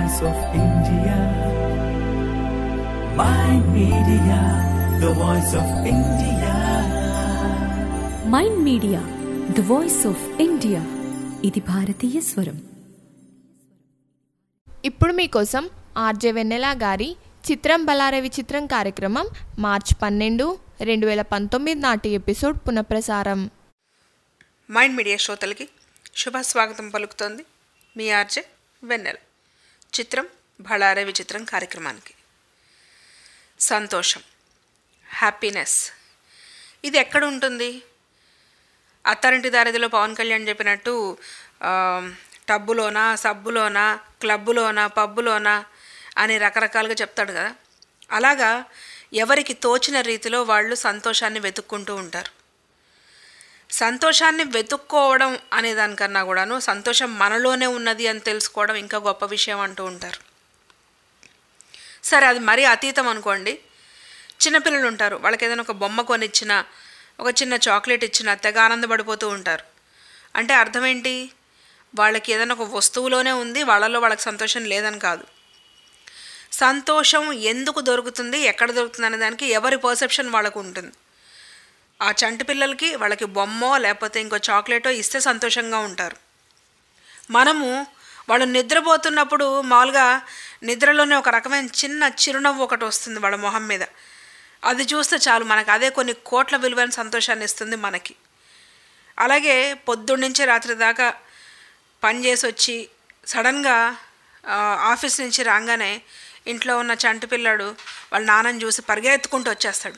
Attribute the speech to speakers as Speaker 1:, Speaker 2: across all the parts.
Speaker 1: voice of India. My media, the voice of India.
Speaker 2: Mind Media the voice of India ఇది భారతీయ స్వరం
Speaker 3: ఇప్పుడు మీకోసం ఆర్జే వెన్నెల గారి చిత్రం బలారే విచిత్రం కార్యక్రమం మార్చ్ పన్నెండు రెండు వేల పంతొమ్మిది నాటి ఎపిసోడ్ పునఃప్రసారం
Speaker 4: మైండ్ మీడియా శ్రోతలకి శుభ స్వాగతం పలుకుతోంది మీ ఆర్జే వెన్నెల చిత్రం బళారే విచిత్రం కార్యక్రమానికి సంతోషం హ్యాపీనెస్ ఇది ఎక్కడ ఉంటుంది అత్తారింటి దారిదిలో పవన్ కళ్యాణ్ చెప్పినట్టు ఆ, టబ్బులోనా సబ్బులోనా క్లబ్బులోనా పబ్బులోనా అని రకరకాలుగా చెప్తాడు కదా అలాగా ఎవరికి తోచిన రీతిలో వాళ్ళు సంతోషాన్ని వెతుక్కుంటూ ఉంటారు సంతోషాన్ని వెతుక్కోవడం అనే దానికన్నా కూడాను సంతోషం మనలోనే ఉన్నది అని తెలుసుకోవడం ఇంకా గొప్ప విషయం అంటూ ఉంటారు సరే అది మరీ అతీతం అనుకోండి చిన్నపిల్లలు ఉంటారు వాళ్ళకి ఏదైనా ఒక బొమ్మ కొనిచ్చినా ఒక చిన్న చాక్లెట్ ఇచ్చినా తెగ ఆనందపడిపోతూ ఉంటారు అంటే అర్థం ఏంటి వాళ్ళకి ఏదైనా ఒక వస్తువులోనే ఉంది వాళ్ళలో వాళ్ళకి సంతోషం లేదని కాదు సంతోషం ఎందుకు దొరుకుతుంది ఎక్కడ దొరుకుతుంది అనే దానికి ఎవరి పర్సెప్షన్ వాళ్ళకు ఉంటుంది ఆ చంటి పిల్లలకి వాళ్ళకి బొమ్మో లేకపోతే ఇంకో చాక్లెటో ఇస్తే సంతోషంగా ఉంటారు మనము వాళ్ళు నిద్రపోతున్నప్పుడు మామూలుగా నిద్రలోనే ఒక రకమైన చిన్న చిరునవ్వు ఒకటి వస్తుంది వాళ్ళ మొహం మీద అది చూస్తే చాలు మనకు అదే కొన్ని కోట్ల విలువైన సంతోషాన్ని ఇస్తుంది మనకి అలాగే పొద్దున్న నుంచి రాత్రి దాకా పని చేసి వచ్చి సడన్గా ఆ, ఆఫీస్ నుంచి రాగానే ఇంట్లో ఉన్న చంటి పిల్లాడు వాళ్ళ నాన్నని చూసి పరిగెత్తుకుంటూ వచ్చేస్తాడు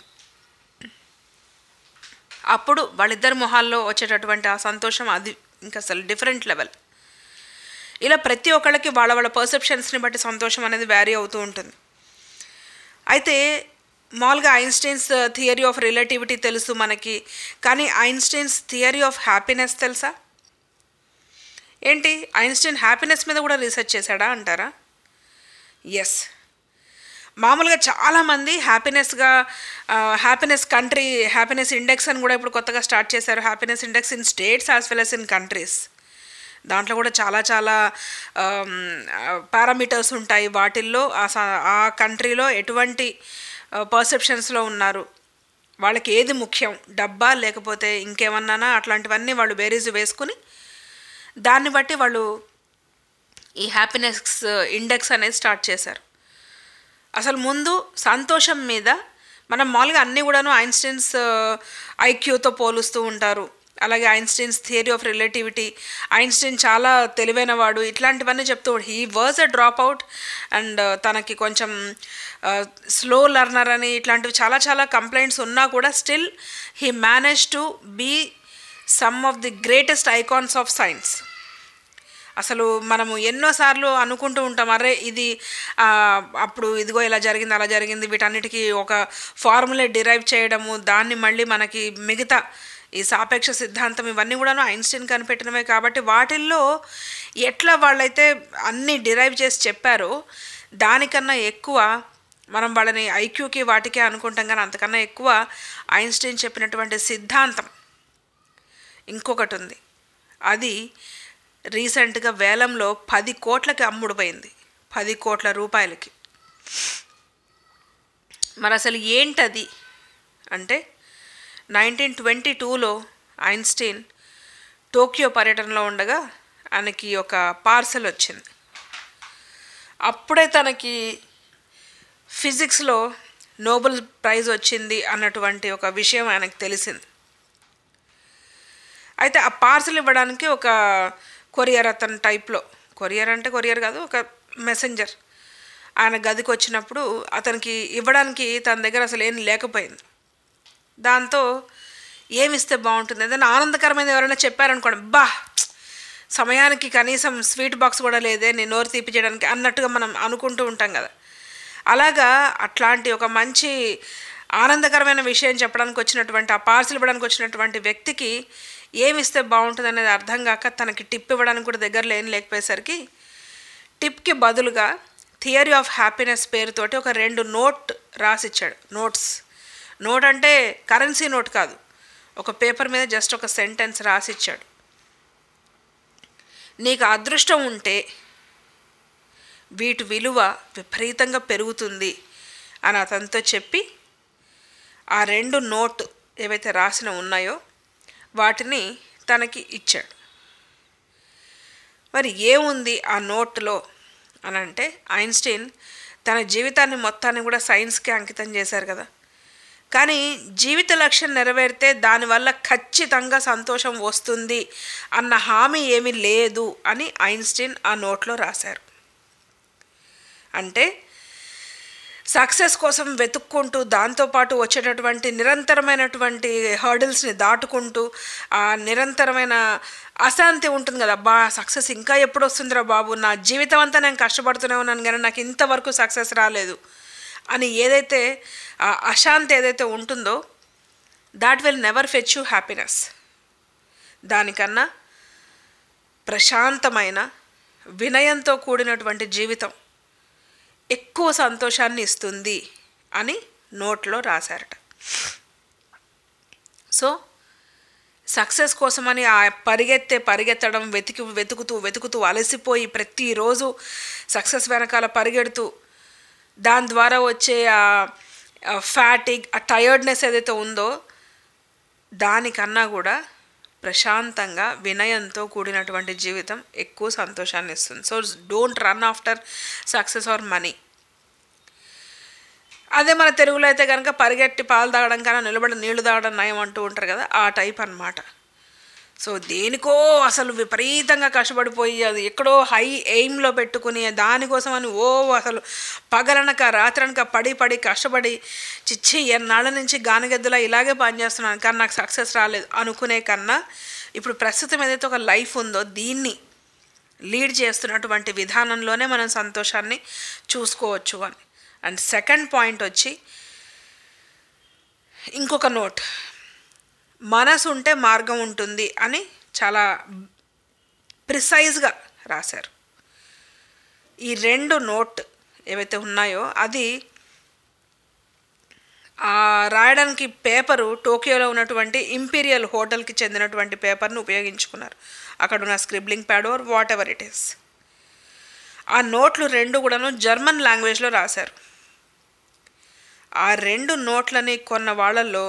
Speaker 4: అప్పుడు వాళ్ళిద్దరి మొహాల్లో వచ్చేటటువంటి ఆ సంతోషం అది ఇంకా అసలు డిఫరెంట్ లెవెల్ ఇలా ప్రతి ఒక్కళ్ళకి వాళ్ళ వాళ్ళ పర్సెప్షన్స్ని బట్టి సంతోషం అనేది వ్యారీ అవుతూ ఉంటుంది అయితే మామూలుగా ఐన్స్టైన్స్ థియరీ ఆఫ్ రిలేటివిటీ తెలుసు మనకి కానీ ఐన్స్టైన్స్ థియరీ ఆఫ్ హ్యాపీనెస్ తెలుసా ఏంటి ఐన్స్టైన్ హ్యాపీనెస్ మీద కూడా రీసెర్చ్ చేశాడా అంటారా ఎస్ మామూలుగా చాలామంది హ్యాపీనెస్గా హ్యాపీనెస్ కంట్రీ హ్యాపీనెస్ ఇండెక్స్ అని కూడా ఇప్పుడు కొత్తగా స్టార్ట్ చేశారు happiness index in states as well as in countries దాంట్లో కూడా చాలా చాలా పారామీటర్స్ ఉంటాయి వాటిల్లో ఆ స- ఆ కంట్రీలో ఎటువంటి పర్సెప్షన్స్లో ఉన్నారు వాళ్ళకి ఏది ముఖ్యం డబ్బా లేకపోతే ఇంకేమన్నానా అట్లాంటివన్నీ వాళ్ళు బేరీజు వేసుకుని దాన్ని బట్టి వాళ్ళు ఈ హ్యాపీనెస్ ఇండెక్స్ అనేది స్టార్ట్ చేశారు అసలు ముందు సంతోషం మీద మనం మామూలుగా అన్నీ కూడాను ఐన్స్టైన్స్ ఐక్యూతో పోలుస్తూ ఉంటారు అలాగే Einstein's theory of relativity Einstein చాలా తెలివైన వాడు ఇట్లాంటివన్నీ చెప్తూ he was a drop out and తనకి కొంచెం స్లో లర్నర్ అని ఇట్లాంటివి చాలా చాలా కంప్లైంట్స్ ఉన్నా కూడా still he manage to be some of the greatest icons of science అసలు మనము ఎన్నోసార్లు అనుకుంటూ ఉంటాం అరే ఇది ఆ, అప్పుడు ఇదిగో ఇలా జరిగింది అలా జరిగింది వీటన్నిటికీ ఒక ఫార్ములా డిరైవ్ చేయడము దాన్ని మళ్ళీ మనకి మిగతా ఈ సాపేక్ష సిద్ధాంతం ఇవన్నీ కూడాను ఐన్స్టీన్ కనిపెట్టినవే కాబట్టి వాటిల్లో ఎట్లా వాళ్ళైతే అన్నీ డిరైవ్ చేసి చెప్పారో దానికన్నా ఎక్కువ మనం వాళ్ళని ఐక్యూకి వాటికే అనుకుంటాం కానీ అంతకన్నా ఎక్కువ ఐన్స్టీన్ చెప్పినటువంటి సిద్ధాంతం ఇంకొకటి ఉంది అది రీసెంట్గా వేలంలో పది కోట్లకి అమ్ముడుపోయింది పది కోట్ల రూపాయలకి మరి అసలు ఏంటది అంటే నైన్టీన్ ట్వంటీ టూలో ఐన్స్టీన్ టోక్యో పర్యటనలో ఉండగా ఆయనకి ఒక పార్సల్ వచ్చింది అప్పుడే తనకి ఫిజిక్స్లో నోబెల్ ప్రైజ్ వచ్చింది అన్నటువంటి ఒక విషయం ఆయనకు తెలిసింది అయితే ఆ పార్సల్ ఇవ్వడానికి ఒక కొరియర్ అతని టైప్లో కొరియర్ అంటే కొరియర్ కాదు ఒక మెసెంజర్ ఆయన గదికి వచ్చినప్పుడు అతనికి ఇవ్వడానికి తన దగ్గర అసలు ఏం లేకపోయింది దాంతో ఏమిస్తే బాగుంటుంది ఏదైనా ఆనందకరమైన ఎవరైనా చెప్పారనుకోండి బా సమయానికి కనీసం స్వీట్ బాక్స్ కూడా లేదే నేను నోరు తీపి చేయడానికి అన్నట్టుగా మనం అనుకుంటూ ఉంటాం కదా అలాగా అట్లాంటి ఒక మంచి ఆనందకరమైన విషయం చెప్పడానికి వచ్చినటువంటి ఆ పార్సిల్ ఇవ్వడానికి వచ్చినటువంటి వ్యక్తికి ఏమి ఇస్తే బాగుంటుంది అనేది అర్థం కాక తనకి టిప్ ఇవ్వడానికి కూడా దగ్గరలో ఏం లేకపోయేసరికి టిప్కి బదులుగా థియరీ ఆఫ్ హ్యాపీనెస్ పేరుతోటి ఒక రెండు నోట్ రాసిచ్చాడు నోట్స్ నోట్ అంటే కరెన్సీ నోట్ కాదు ఒక పేపర్ మీద జస్ట్ ఒక సెంటెన్స్ రాసిచ్చాడు నీకు అదృష్టం ఉంటే వీటి విలువ విపరీతంగా పెరుగుతుంది అని అతనితో చెప్పి ఆ రెండు నోట్ ఏవైతే రాసిన ఉన్నాయో వాటిని తనకి ఇచ్చాడు మరి ఏముంది ఆ నోట్లో అని అంటే ఐన్స్టీన్ తన జీవితాన్ని మొత్తాన్ని కూడా సైన్స్కి అంకితం చేశారు కదా కానీ జీవిత లక్ష్యం నెరవేరితే దానివల్ల ఖచ్చితంగా సంతోషం వస్తుంది అన్న హామీ ఏమీ లేదు అని ఐన్స్టీన్ ఆ నోట్లో రాశారు అంటే సక్సెస్ కోసం వెతుక్కుంటూ దాంతోపాటు వచ్చేటటువంటి నిరంతరమైనటువంటి హర్డిల్స్ని దాటుకుంటూ ఆ నిరంతరమైన అశాంతి ఉంటుంది కదా బా సక్సెస్ ఇంకా ఎప్పుడు వస్తుందిరా బాబు నా జీవితం అంతా నేను కష్టపడుతూనే ఉన్నాను కానీ నాకు ఇంతవరకు సక్సెస్ రాలేదు అని ఏదైతే ఆ అశాంతి ఏదైతే ఉంటుందో that will never fetch you happiness దానికన్నా ప్రశాంతమైన వినయంతో కూడినటువంటి జీవితం ఎక్కువ సంతోషాన్ని ఇస్తుంది అని నోట్లో రాశారట సో సక్సెస్ కోసమని ఆ పరిగెత్తే పరిగెత్తడం వెతికి వెతుకుతూ వెతుకుతూ అలసిపోయి ప్రతిరోజు సక్సెస్ వెనకాల పరిగెడుతూ దాని ద్వారా వచ్చే ఆ ఫ్యాటిక్ ఆ టయర్డ్నెస్ ఏదైతే ఉందో దానికన్నా కూడా ప్రశాంతంగా వినయంతో కూడినటువంటి జీవితం ఎక్కువ సంతోషాన్ని ఇస్తుంది so don't run after success or money అదే మన తెలుగులో అయితే కనుక పరిగెట్టి పాలు తాగడం కన్నా నిలబడి నీళ్లు తాగడం నయం అంటూ ఉంటారు కదా ఆ టైప్ అన్నమాట సో దేనికో అసలు విపరీతంగా కష్టపడిపోయి అది ఎక్కడో హై ఎయిమ్లో పెట్టుకుని దానికోసం అని ఓ అసలు పగలనక రాత్రనక పడి పడి కష్టపడి చిచ్చి ఎన్నాళ్ళ నుంచి గానగద్దలా ఇలాగే పనిచేస్తున్నాను కానీ నాకు సక్సెస్ రాలేదు అనుకునే కన్నా ఇప్పుడు ప్రస్తుతం ఏదైతే ఒక లైఫ్ ఉందో దీన్ని లీడ్ చేస్తున్నటువంటి విధానంలోనే మనం సంతోషాన్ని చూసుకోవచ్చు అని అండ్ సెకండ్ పాయింట్ వచ్చి ఇంకొక నోట్ మనసు ఉంటే మార్గం ఉంటుంది అని చాలా ప్రిసైజ్గా రాశారు ఈ రెండు నోట్ ఏవైతే ఉన్నాయో అది ఆ రాయడానికి పేపరు టోకియోలో ఉన్నటువంటి ఇంపీరియల్ హోటల్కి చెందినటువంటి పేపర్ను ఉపయోగించుకున్నారు అక్కడ ఉన్న scribbling pad or whatever it is ఆ నోట్లు రెండు కూడాను జర్మన్ లాంగ్వేజ్లో రాశారు ఆ రెండు నోట్లని కొన్న వాళ్ళల్లో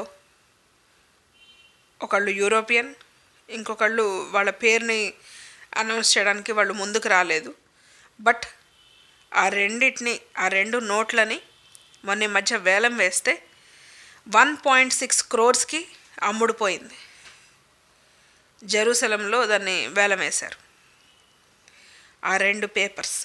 Speaker 4: ఒకళ్ళు యూరోపియన్ ఇంకొకళ్ళు వాళ్ళ పేరుని అనౌన్స్ చేయడానికి వాళ్ళు ముందుకు రాలేదు బట్ ఆ రెండిటిని ఆ రెండు నోట్లని మొన్న ఈ మధ్య వేలం వేస్తే వన్ పాయింట్ సిక్స్ క్రోర్స్కి అమ్ముడుపోయింది జెరూసలంలో దాన్ని వేలం వేశారు ఆ రెండు పేపర్స్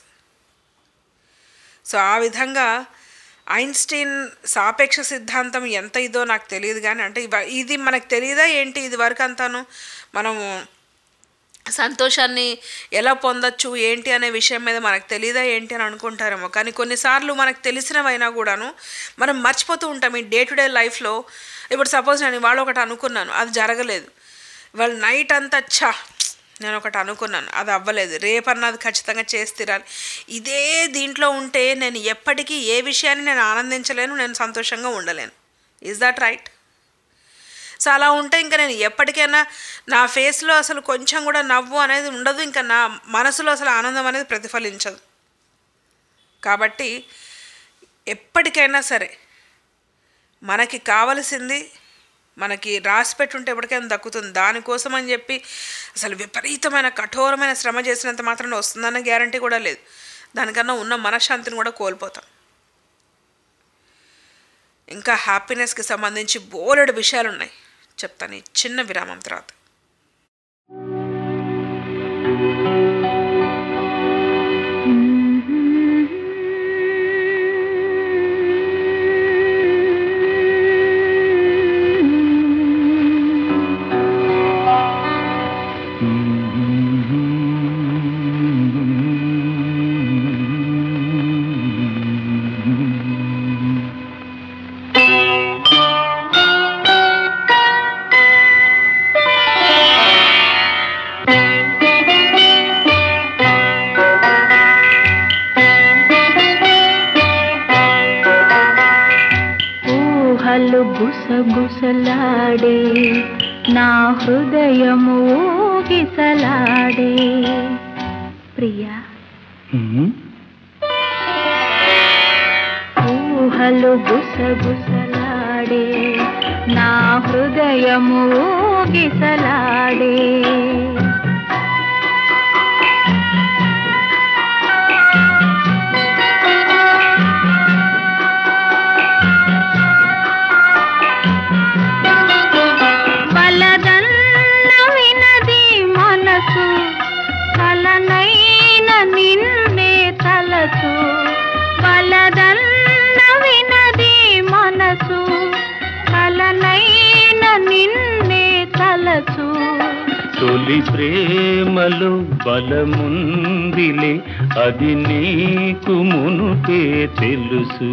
Speaker 4: సో ఆ విధంగా ఐన్స్టీన్ సాపేక్ష సిద్ధాంతం ఎంత ఇదో నాకు తెలియదు కానీ అంటే ఇవ- ఇది మనకు తెలియదా ఏంటి ఇది వరకు అంతాను మనము సంతోషాన్ని ఎలా పొందొచ్చు ఏంటి అనే విషయం మీద మనకు తెలియదా ఏంటి అని అనుకుంటారేమో కానీ కొన్నిసార్లు మనకు తెలిసినవైనా కూడాను మనం మర్చిపోతూ ఉంటాం ఈ డే టు డే లైఫ్లో ఇప్పుడు సపోజ్ నేను ఇవాళ ఒకటి అనుకున్నాను అది జరగలేదు ఇవాళ నైట్ అంతా ఛా నేను ఒకటి అనుకున్నాను అది అవ్వలేదు రేపన్నది ఖచ్చితంగా చేసి తీరాలి ఇదే దీంట్లో ఉంటే నేను ఎప్పటికీ ఏ విషయాన్ని నేను ఆనందించలేను నేను సంతోషంగా ఉండలేను ఈజ్ దట్ రైట్ సో అలా ఉంటే ఇంకా నేను ఎప్పటికైనా నా ఫేస్లో అసలు కొంచెం కూడా నవ్వు అనేది ఉండదు ఇంకా నా మనసులో అసలు ఆనందం అనేది ప్రతిఫలించదు కాబట్టి ఎప్పటికైనా సరే మనకి కావలసింది మనకి రాసి పెట్టుంటే ఎప్పటికైనా దక్కుతుంది దానికోసం అని చెప్పి అసలు విపరీతమైన కఠోరమైన శ్రమ చేసినంత మాత్రం వస్తుందన్న గ్యారంటీ కూడా లేదు దానికన్నా ఉన్న మనశ్శాంతిని కూడా కోల్పోతాం ఇంకా హ్యాపీనెస్కి సంబంధించి బోలెడు విషయాలు ఉన్నాయి చెప్తాను ఈ చిన్న విరామం తర్వాత
Speaker 5: ఊహలు గుసగుసలాడే నా హృదయము ఊగిసలాడే ప్రియా
Speaker 6: ఉమ్.
Speaker 5: ఊహలు గుసగుసలాడే నా హృదయము గిసలాడే బలదన్న వినది మనసు కలనైన నిన్నే తలచు బలదన్న వినది మనసు కలనైన నిన్నే తలచు
Speaker 6: తొలి ప్రేమలో బలముందిలే అది నీకు మునుపే తెలుసు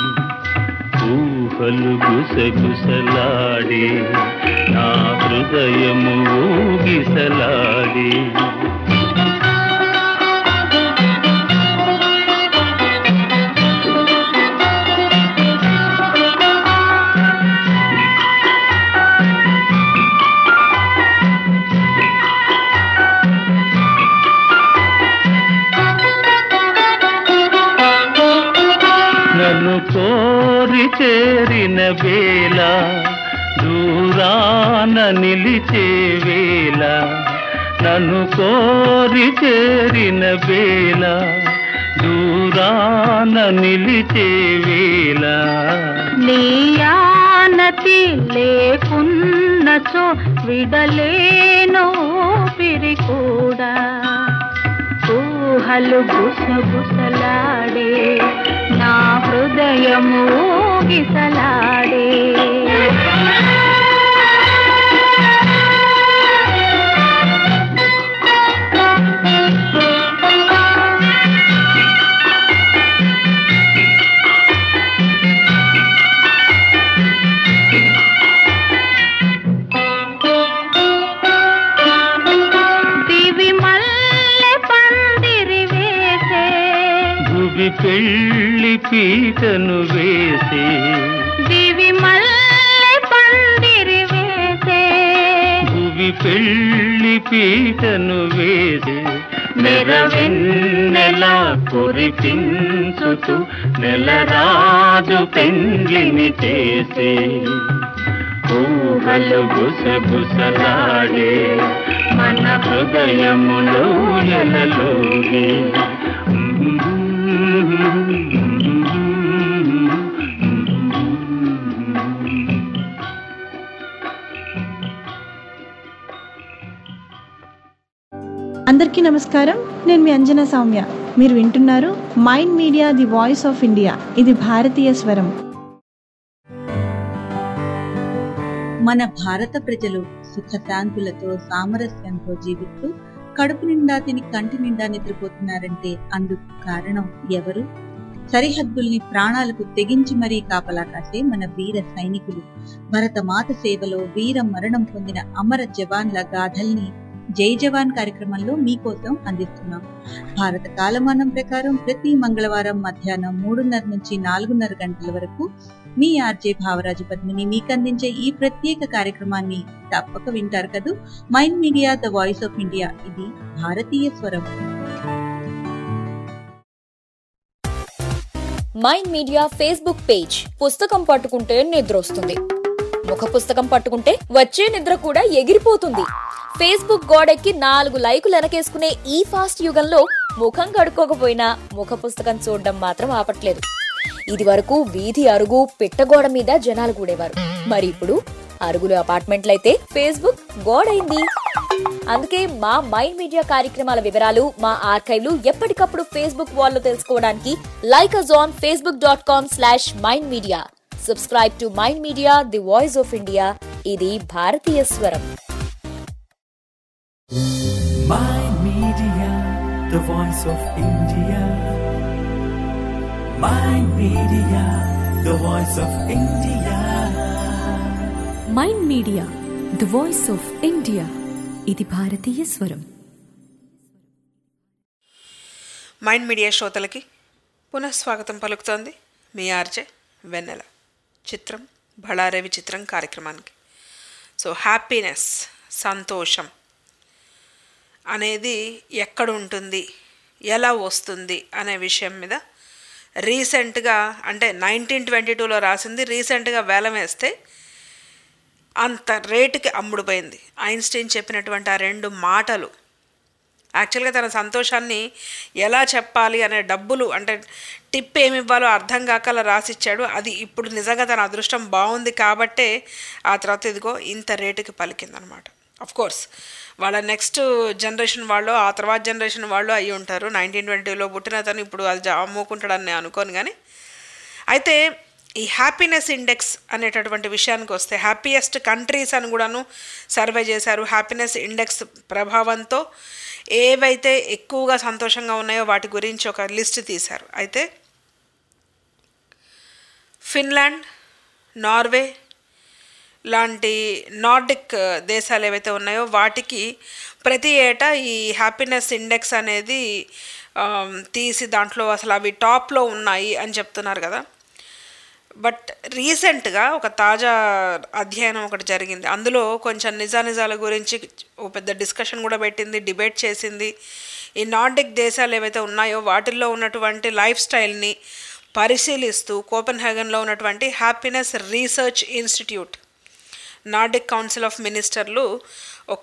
Speaker 6: ఊహలు గుసగుసలాడే నా హృదయము ఊగిసలాడే నన్ను కోరి చేరిన వేళ దూరాన నిలిచే వేళ నన్ను కోరి చేరిన వేళ దూరాన నిలిచే వేళ
Speaker 5: నీయానతి లేకున్నచో విడలేను పిరి కూడా ఊహలు గుసగుసలాడే నా హృదయము గిసలాడే దివి మల్లె పందిరి వేసే
Speaker 6: భువి పెళ్లి పీటను వేసే
Speaker 5: దివి మల్లె పందిరి వేసే
Speaker 6: భువి పెళ్లి పీటను వేసే నెరవెన్నెల కురిపించుతూ నెలరాజు పెండ్లిని చేసే ఊహలు గుసగుసలాడే మన హృదయములో ఎలలోగే
Speaker 7: అందరికీ నమస్కారం నేను మీ అంజనా సౌమ్య మీరు వింటున్నారు Mind Media the voice of India ఇది భారతీయ స్వరం
Speaker 8: మన భారత ప్రజలు సుఖశాంతులతో సామరస్యంతో జీవిస్తూ కడుపు నిండా తిని కంటి నిండా నిద్రపోతున్నారంటే అందుకు కారణం ఎవరు సరిహద్దుల్ని ప్రాణాలకు తెగించి మరీ కాపలా కాసే మన వీర సైనికులు భరతమాత సేవలో వీర మరణం పొందిన అమర జవాన్ల గాథల్ని జై జవాన్ కార్యక్రమంలో మీకోసం అందిస్తున్నాం భారత కాలమానం ప్రకారం ప్రతి మంగళవారం మధ్యాహ్నం మూడున్నర నుంచి నాలుగున్నర గంటల వరకు మీ ఆర్జే భావరాజు పద్మిని మీకు అందించే ఈ ప్రత్యేక కార్యక్రమాన్ని తప్పక వింటారు కదూ Mind Media the voice of India ఇది భారతీయ స్వరం
Speaker 9: మైండ్ మీడియా ఫేస్బుక్ పేజ్ పుస్తకం పట్టుకుంటే నిద్ర వస్తుంది ముఖ పుస్తకం పట్టుకుంటే వచ్చే నిద్ర కూడా ఎగిరిపోతుంది ఫేస్బుక్ గోడెక్కి నాలుగు లైకులు వెనకేసుకునే ఈ ఫాస్ట్ యుగంలో ముఖం కడుక్కోకపోయినా ముఖ పుస్తకం చూడడం మాత్రం ఆపట్లేదు ఇది వరకు వీధి అరుగు పిట్టగోడ మీద జనాలు కూడేవారు మరి ఇప్పుడు అరుగులు అపార్ట్మెంట్లయితే ఫేస్బుక్ గోడైంది అందుకే మా మైండ్ మీడియా కార్యక్రమాల వివరాలు మా ఆర్కైవ్లు ఎప్పటికప్పుడు ఫేస్బుక్ వాల్లో తెలుసుకోవడానికి like us on Facebook dot com slash Mind Media subscribe to Mind Media the voice of India ఇది భారతీయ స్వరం
Speaker 1: Mind Media, the voice of India. Mind Media, the voice of India.
Speaker 2: Mind Media the voice of India ఇది భారతీయ స్వరం
Speaker 4: mind media శ్రోతలకి పునఃస్వాగతం పలుకుతోంది మీ RJ వెన్నెల చిత్రం బళారే విచిత్రం కార్యక్రమానికి సో హ్యాపీనెస్ సంతోషం అనేది ఎక్కడ ఉంటుంది ఎలా వస్తుంది అనే విషయం మీద రీసెంట్గా అంటే నైన్టీన్ ట్వంటీ టూలో రాసింది రీసెంట్గా వేలం వేస్తే అంత రేటుకి అమ్ముడుపోయింది ఐన్స్టీన్ చెప్పినటువంటి ఆ రెండు మాటలు యాక్చువల్గా తన సంతోషాన్ని ఎలా చెప్పాలి అనే డబ్బులు అంటే టిప్ ఏమి ఇవ్వాలో అర్థం కాక అలా రాసిచ్చాడు అది ఇప్పుడు నిజంగా తన అదృష్టం బాగుంది కాబట్టే ఆ తర్వాత ఇదిగో ఇంత రేటుకి పలికిందనమాట అఫ్ కోర్స్ వాళ్ళ నెక్స్ట్ జనరేషన్ వాళ్ళు ఆ తర్వాత జనరేషన్ వాళ్ళు అయ్యి ఉంటారు నైన్టీన్ ట్వంటీలో పుట్టిన అతను ఇప్పుడు అది జా- అమ్ముకుంటాడని నేను అనుకోను కానీ అయితే ఈ హ్యాపీనెస్ ఇండెక్స్ అనేటటువంటి విషయానికి వస్తే హ్యాపీయెస్ట్ కంట్రీస్ అని కూడాను సర్వే చేశారు హ్యాపీనెస్ ఇండెక్స్ ప్రభావంతో ఏవైతే ఎక్కువగా సంతోషంగా ఉన్నాయో వాటి గురించి ఒక లిస్ట్ తీశారు అయితే ఫిన్లాండ్ నార్వే లాంటి నార్డిక్ దేశాలు ఏవైతే ఉన్నాయో వాటికి ప్రతి ఏటా ఈ హ్యాపీనెస్ ఇండెక్స్ అనేది ఆమ్, తీసి దాంట్లో అసలు అవి టాప్లో ఉన్నాయి అని చెప్తున్నారు కదా బట్ రీసెంట్గా ఒక తాజా అధ్యయనం ఒకటి జరిగింది అందులో కొంచెం నిజానిజాల గురించి ఓ పెద్ద డిస్కషన్ కూడా పెట్టింది డిబేట్ చేసింది ఈ నార్డిక్ దేశాలు ఏవైతే ఉన్నాయో వాటిల్లో ఉన్నటువంటి లైఫ్ స్టైల్ని పరిశీలిస్తూ కోపెన్హేగన్లో ఉన్నటువంటి happiness research institute Nordic council of మినిస్టర్లు ఒక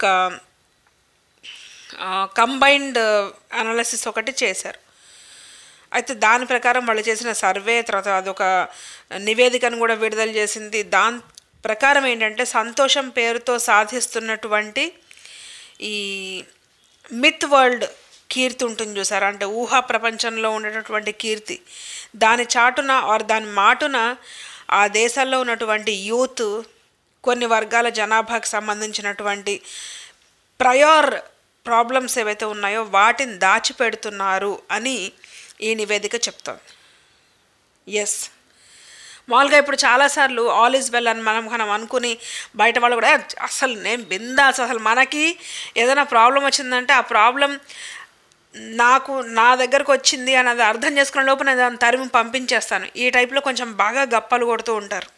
Speaker 4: కంబైన్డ్ అనాలిసిస్ ఒకటి చేశారు అయితే దాని ప్రకారం వాళ్ళు చేసిన సర్వే తర్వాత అదొక నివేదికను కూడా విడుదల చేసింది దాని ప్రకారం ఏంటంటే సంతోషం పేరుతో సాధిస్తున్నటువంటి ఈ మిత్ వరల్డ్ కీర్తి ఉంటుంది చూసారా అంటే ఊహా ప్రపంచంలో ఉండేటటువంటి కీర్తి దాని చాటున ఆర్ దాని మాటున ఆ దేశాల్లో ఉన్నటువంటి యూత్ కొన్ని వర్గాల జనాభాకు సంబంధించినటువంటి ప్రయోర్ ప్రాబ్లమ్స్ ఏవైతే ఉన్నాయో వాటిని దాచిపెడుతున్నారు అని ఈ నివేదిక చెప్తోంది ఎస్ మామూలుగా ఇప్పుడు చాలాసార్లు ఆల్ ఈజ్ వెల్ అని మనం మనం అనుకుని బయట వాళ్ళు కూడా "ఏ, అసలు నేను బిందాస్ అసలు మనకి ఏదైనా ప్రాబ్లం వచ్చిందంటే ఆ ప్రాబ్లం నాకు నా దగ్గరకు వచ్చింది అని అది అర్థం చేసుకునే లోపు నేను దాన్ని తరిమి పంపించేస్తాను ఈ టైప్లో కొంచెం బాగా గప్పలు కొడుతూ ఉంటారు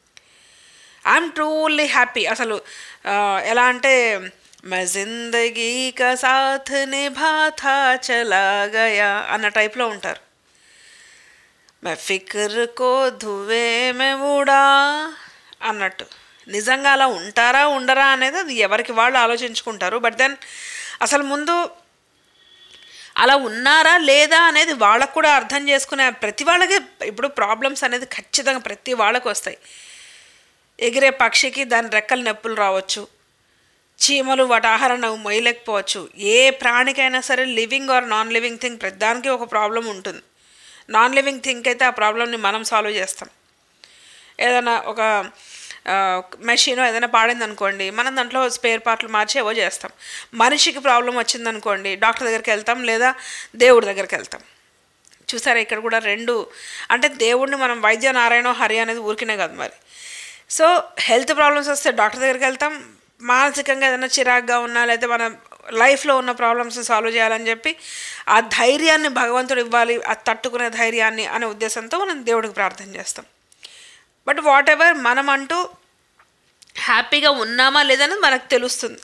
Speaker 4: ఐఎమ్ ట్రూల్లీ హ్యాపీ అసలు ఆ, ఎలా అంటే మే జిందగీ కా సాథ్ నిభాతా చలా గయా అన్న టైప్లో ఉంటారు మే ఫిక్ర్ కో ధువే మే ఉడా అన్నట్టు నిజంగా అలా ఉంటారా ఉండరా అనేది అది ఎవరికి వాళ్ళు ఆలోచించుకుంటారు బట్ దెన్ అసలు ముందు అలా ఉన్నారా లేదా అనేది వాళ్ళకు కూడా అర్థం చేసుకునే ప్రతి వాళ్ళకి ఇప్పుడు ప్రాబ్లమ్స్ అనేది ఖచ్చితంగా ప్రతి వాళ్ళకి వస్తాయి ఎగిరే పక్షికి దాని రెక్కల నొప్పులు రావచ్చు చీమలు వాటి ఆహారాన్ని అవి మొయ్యలేకపోవచ్చు ఏ ప్రాణికైనా సరే living or non living thing ప్రతిదానికి ఒక ప్రాబ్లం ఉంటుంది నాన్ లివింగ్ థింగ్ అయితే ఆ ప్రాబ్లమ్ని మనం సాల్వ్ చేస్తాం ఏదైనా ఒక మెషిన్ ఏదైనా పాడింది అనుకోండి మనం దాంట్లో స్పేర్ పార్ట్లు మార్చి ఏవో చేస్తాం మనిషికి ప్రాబ్లం వచ్చిందనుకోండి డాక్టర్ దగ్గరికి వెళ్తాం లేదా దేవుడి దగ్గరికి వెళ్తాం చూసారా ఇక్కడ కూడా రెండు అంటే దేవుడిని మనం వైద్య నారాయణ హరి అనేది ఊరికినే కాదు మరి సో హెల్త్ ప్రాబ్లమ్స్ వస్తే డాక్టర్ దగ్గరికి వెళ్తాం మానసికంగా ఏదైనా చిరాగ్గా ఉన్నా లేదా మన లైఫ్లో ఉన్న ప్రాబ్లమ్స్ సాల్వ్ చేయాలని చెప్పి ఆ ధైర్యాన్ని భగవంతుడు ఇవ్వాలి ఆ తట్టుకునే ధైర్యాన్ని అనే ఉద్దేశంతో మనం దేవుడికి ప్రార్థన చేస్తాం బట్ వాట్ ఎవర్ మనం అంటూ హ్యాపీగా ఉన్నామా లేదనేది మనకు తెలుస్తుంది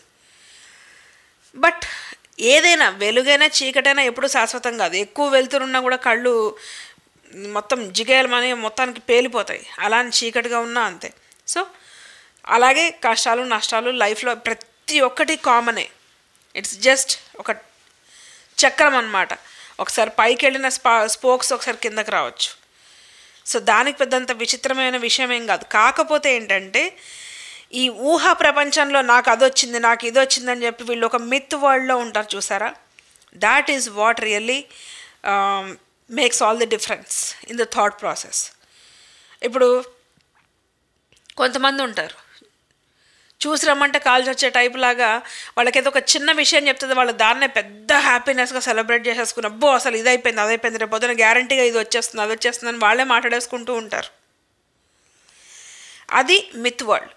Speaker 4: బట్ ఏదైనా వెలుగైనా చీకటైనా ఎప్పుడు శాశ్వతం కాదు ఎక్కువ వెళ్తున్నా కూడా కళ్ళు మొత్తం జిగేలమని మొత్తానికి పేలిపోతాయి అలా అని చీకటిగా ఉన్నా అంతే సో అలాగే కష్టాలు నష్టాలు లైఫ్లో ప్రతి ఒక్కటి కామనే ఇట్స్ జస్ట్ ఒక చక్రం అన్నమాట ఒకసారి పైకి వెళ్ళిన స్పా స్పోక్స్ ఒకసారి కిందకి రావచ్చు సో దానికి పెద్దంత విచిత్రమైన విషయం ఏం కాదు కాకపోతే ఏంటంటే ఈ ఊహా ప్రపంచంలో నాకు అది వచ్చింది నాకు ఇది వచ్చిందని చెప్పి వీళ్ళు ఒక మిత్ వరల్డ్లో ఉంటారు చూసారా that is what really makes all the difference in the thought process ఇప్పుడు కొంతమంది ఉంటారు చూసి రమ్మంటే కాల్చి వచ్చే టైప్ లాగా వాళ్ళకైతే ఒక చిన్న విషయం చెప్తుంది వాళ్ళు దాన్నే పెద్ద హ్యాపీనెస్గా సెలబ్రేట్ చేసేసుకుని అబ్బో అసలు ఇది అయిపోయింది అది అయిపోయింది రేపు పొద్దున గ్యారంటీగా ఇది వచ్చేస్తుంది అది వచ్చేస్తుంది అని వాళ్ళే మాట్లాడేసుకుంటూ ఉంటారు అది మిత్ వరల్డ్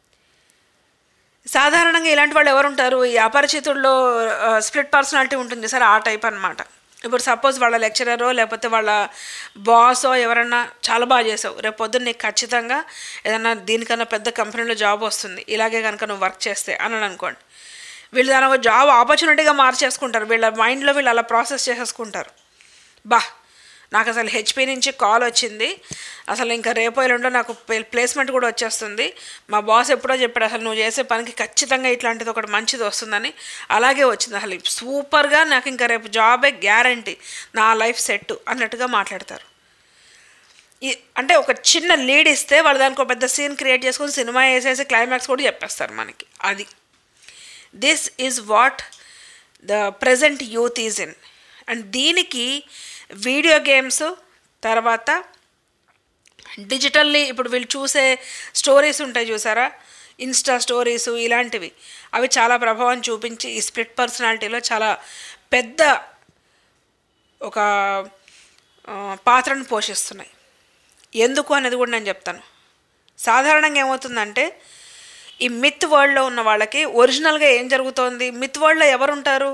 Speaker 4: సాధారణంగా ఇలాంటి వాళ్ళు ఎవరు ఉంటారు ఈ అపరిచితుల్లో స్ప్లిట్ పర్సనాలిటీ ఉంటుంది సార్ ఆ టైప్ అన్నమాట ఇప్పుడు సపోజ్ వాళ్ళ లెక్చరరో లేకపోతే వాళ్ళ బాసో ఎవరన్నా చాలా బాగా చేసావు రేపు పొద్దున్న నీకు ఖచ్చితంగా ఏదన్నా దీనికన్నా పెద్ద కంపెనీలో జాబ్ వస్తుంది ఇలాగే కనుక నువ్వు వర్క్ చేస్తే అని అనుకోండి వీళ్ళు దాని ఒక జాబ్ ఆపర్చునిటీగా మార్చేసుకుంటారు వీళ్ళ మైండ్లో వీళ్ళు అలా ప్రాసెస్ చేసేసుకుంటారు బా నాకు అసలు హెచ్పి నుంచి కాల్ వచ్చింది అసలు ఇంకా రేపు ఎల్లుండో నాకు ప్లేస్మెంట్ కూడా వచ్చేస్తుంది మా బాస్ ఎప్పుడో చెప్పాడు అసలు నువ్వు చేసే పనికి ఖచ్చితంగా ఇట్లాంటిది ఒకటి మంచిది వస్తుందని అలాగే వచ్చింది అసలు సూపర్గా నాకు ఇంకా రేపు జాబే గ్యారంటీ నా లైఫ్ సెట్ అన్నట్టుగా మాట్లాడతారు ఈ అంటే ఒక చిన్న లీడ్ ఇస్తే వాళ్ళు దానికి ఒక పెద్ద సీన్ క్రియేట్ చేసుకొని సినిమా వేసేసి క్లైమాక్స్ కూడా చెప్పేస్తారు మనకి అది this is what the present youth is in and దీనికి వీడియో గేమ్స్ తర్వాత డిజిటల్లీ ఇప్పుడు వీళ్ళు చూసే స్టోరీస్ ఉంటాయి చూసారా ఇన్స్టా స్టోరీస్ ఇలాంటివి అవి చాలా ప్రభావం చూపించి ఈ స్ప్లిట్ పర్సనాలిటీలో చాలా పెద్ద ఒక ఆ, పాత్రను పోషిస్తున్నాయి ఎందుకు అనేది కూడా నేను చెప్తాను సాధారణంగా ఏమవుతుందంటే ఈ మిత్ వరల్డ్లో ఉన్న వాళ్ళకి ఒరిజినల్గా ఏం జరుగుతోంది మిత్ వరల్డ్లో ఎవరు ఉంటారు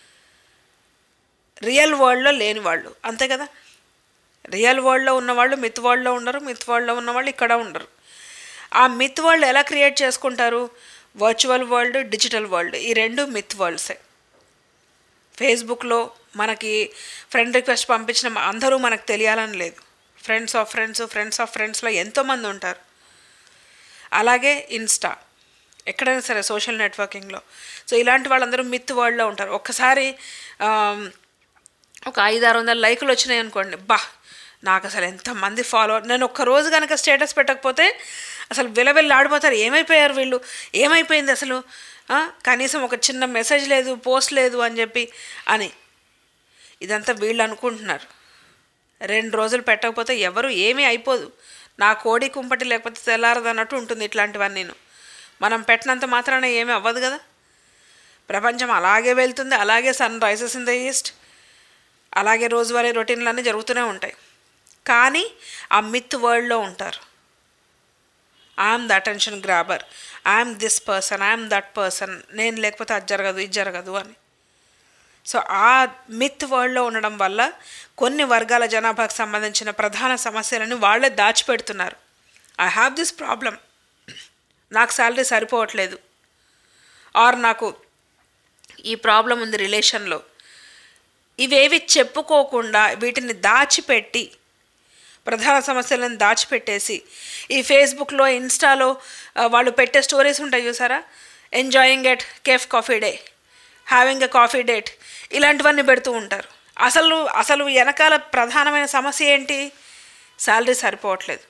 Speaker 4: రియల్ వరల్డ్లో లేని వాళ్ళు అంతే కదా రియల్ వరల్డ్లో ఉన్నవాళ్ళు మిత్ వరల్డ్లో ఉండరు మిత్ వరల్డ్లో ఉన్నవాళ్ళు ఇక్కడ ఉండరు ఆ మిత్ వరల్డ్ ఎలా క్రియేట్ చేసుకుంటారు వర్చువల్ వరల్డ్ డిజిటల్ వరల్డ్ ఈ రెండు మిత్ వరల్డ్సే ఫేస్బుక్లో మనకి ఫ్రెండ్ రిక్వెస్ట్ పంపించిన అందరూ మనకు తెలియాలని లేదు friends of friends friends of ఫ్రెండ్స్లో ఎంతోమంది ఉంటారు అలాగే ఇన్స్టా ఎక్కడైనా సరే సోషల్ నెట్వర్కింగ్లో సో ఇలాంటి వాళ్ళందరూ మిత్ వరల్డ్లో ఉంటారు ఒక్కసారి ఆమ్, ఒక ఐదు ఆరు వందల లైకులు వచ్చినాయి అనుకోండి బా నాకు అసలు ఎంతమంది ఫాలోవర్ నేను ఒక్క రోజు కనుక స్టేటస్ పెట్టకపోతే అసలు విలవిల్లు ఆడిపోతారు ఏమైపోయారు వీళ్ళు ఏమైపోయింది అసలు ఆ, కనీసం ఒక చిన్న మెసేజ్ లేదు పోస్ట్ లేదు అని చెప్పి అని ఇదంతా వీళ్ళు అనుకుంటున్నారు రెండు రోజులు పెట్టకపోతే ఎవరు ఏమీ అయిపోదు నా కోడి కుంపటి లేకపోతే తెల్లారదు అన్నట్టు ఉంటుంది ఇట్లాంటివన్నీ నేను మనం పెట్టినంత మాత్రాన ఏమీ అవ్వదు కదా ప్రపంచం అలాగే వెళ్తుంది అలాగే sun rises in the east అలాగే రోజువారీ రొటీన్లు అన్నీ జరుగుతూనే ఉంటాయి కానీ ఆ మిత్ వరల్డ్లో ఉంటారు I'm the attention grabber I'm this person I'm that person నేను లేకపోతే అది జరగదు ఇది జరగదు అని సో ఆ మిత్ వరల్డ్లో ఉండడం వల్ల కొన్ని వర్గాల జనాభాకు సంబంధించిన ప్రధాన సమస్యలను వాళ్ళే దాచిపెడుతున్నారు ఐ హ్యావ్ దిస్ ప్రాబ్లం నాకు శాలరీ సరిపోవట్లేదు ఆర్ నాకు ఈ ప్రాబ్లం ఉంది రిలేషన్లో ఇవేవి చెప్పుకోకుండా వీటిని దాచిపెట్టి ప్రధాన సమస్యలను దాచిపెట్టేసి ఈ ఫేస్బుక్లో ఇన్స్టాలో ఆ, వాళ్ళు పెట్టే స్టోరీస్ ఉంటాయి చూసారా enjoying at Cafe Coffee Day having a coffee date ఇలాంటివన్నీ పెడుతూ ఉంటారు అసలు అసలు వెనకాల ప్రధానమైన సమస్య ఏంటి శాలరీ సరిపోవట్లేదు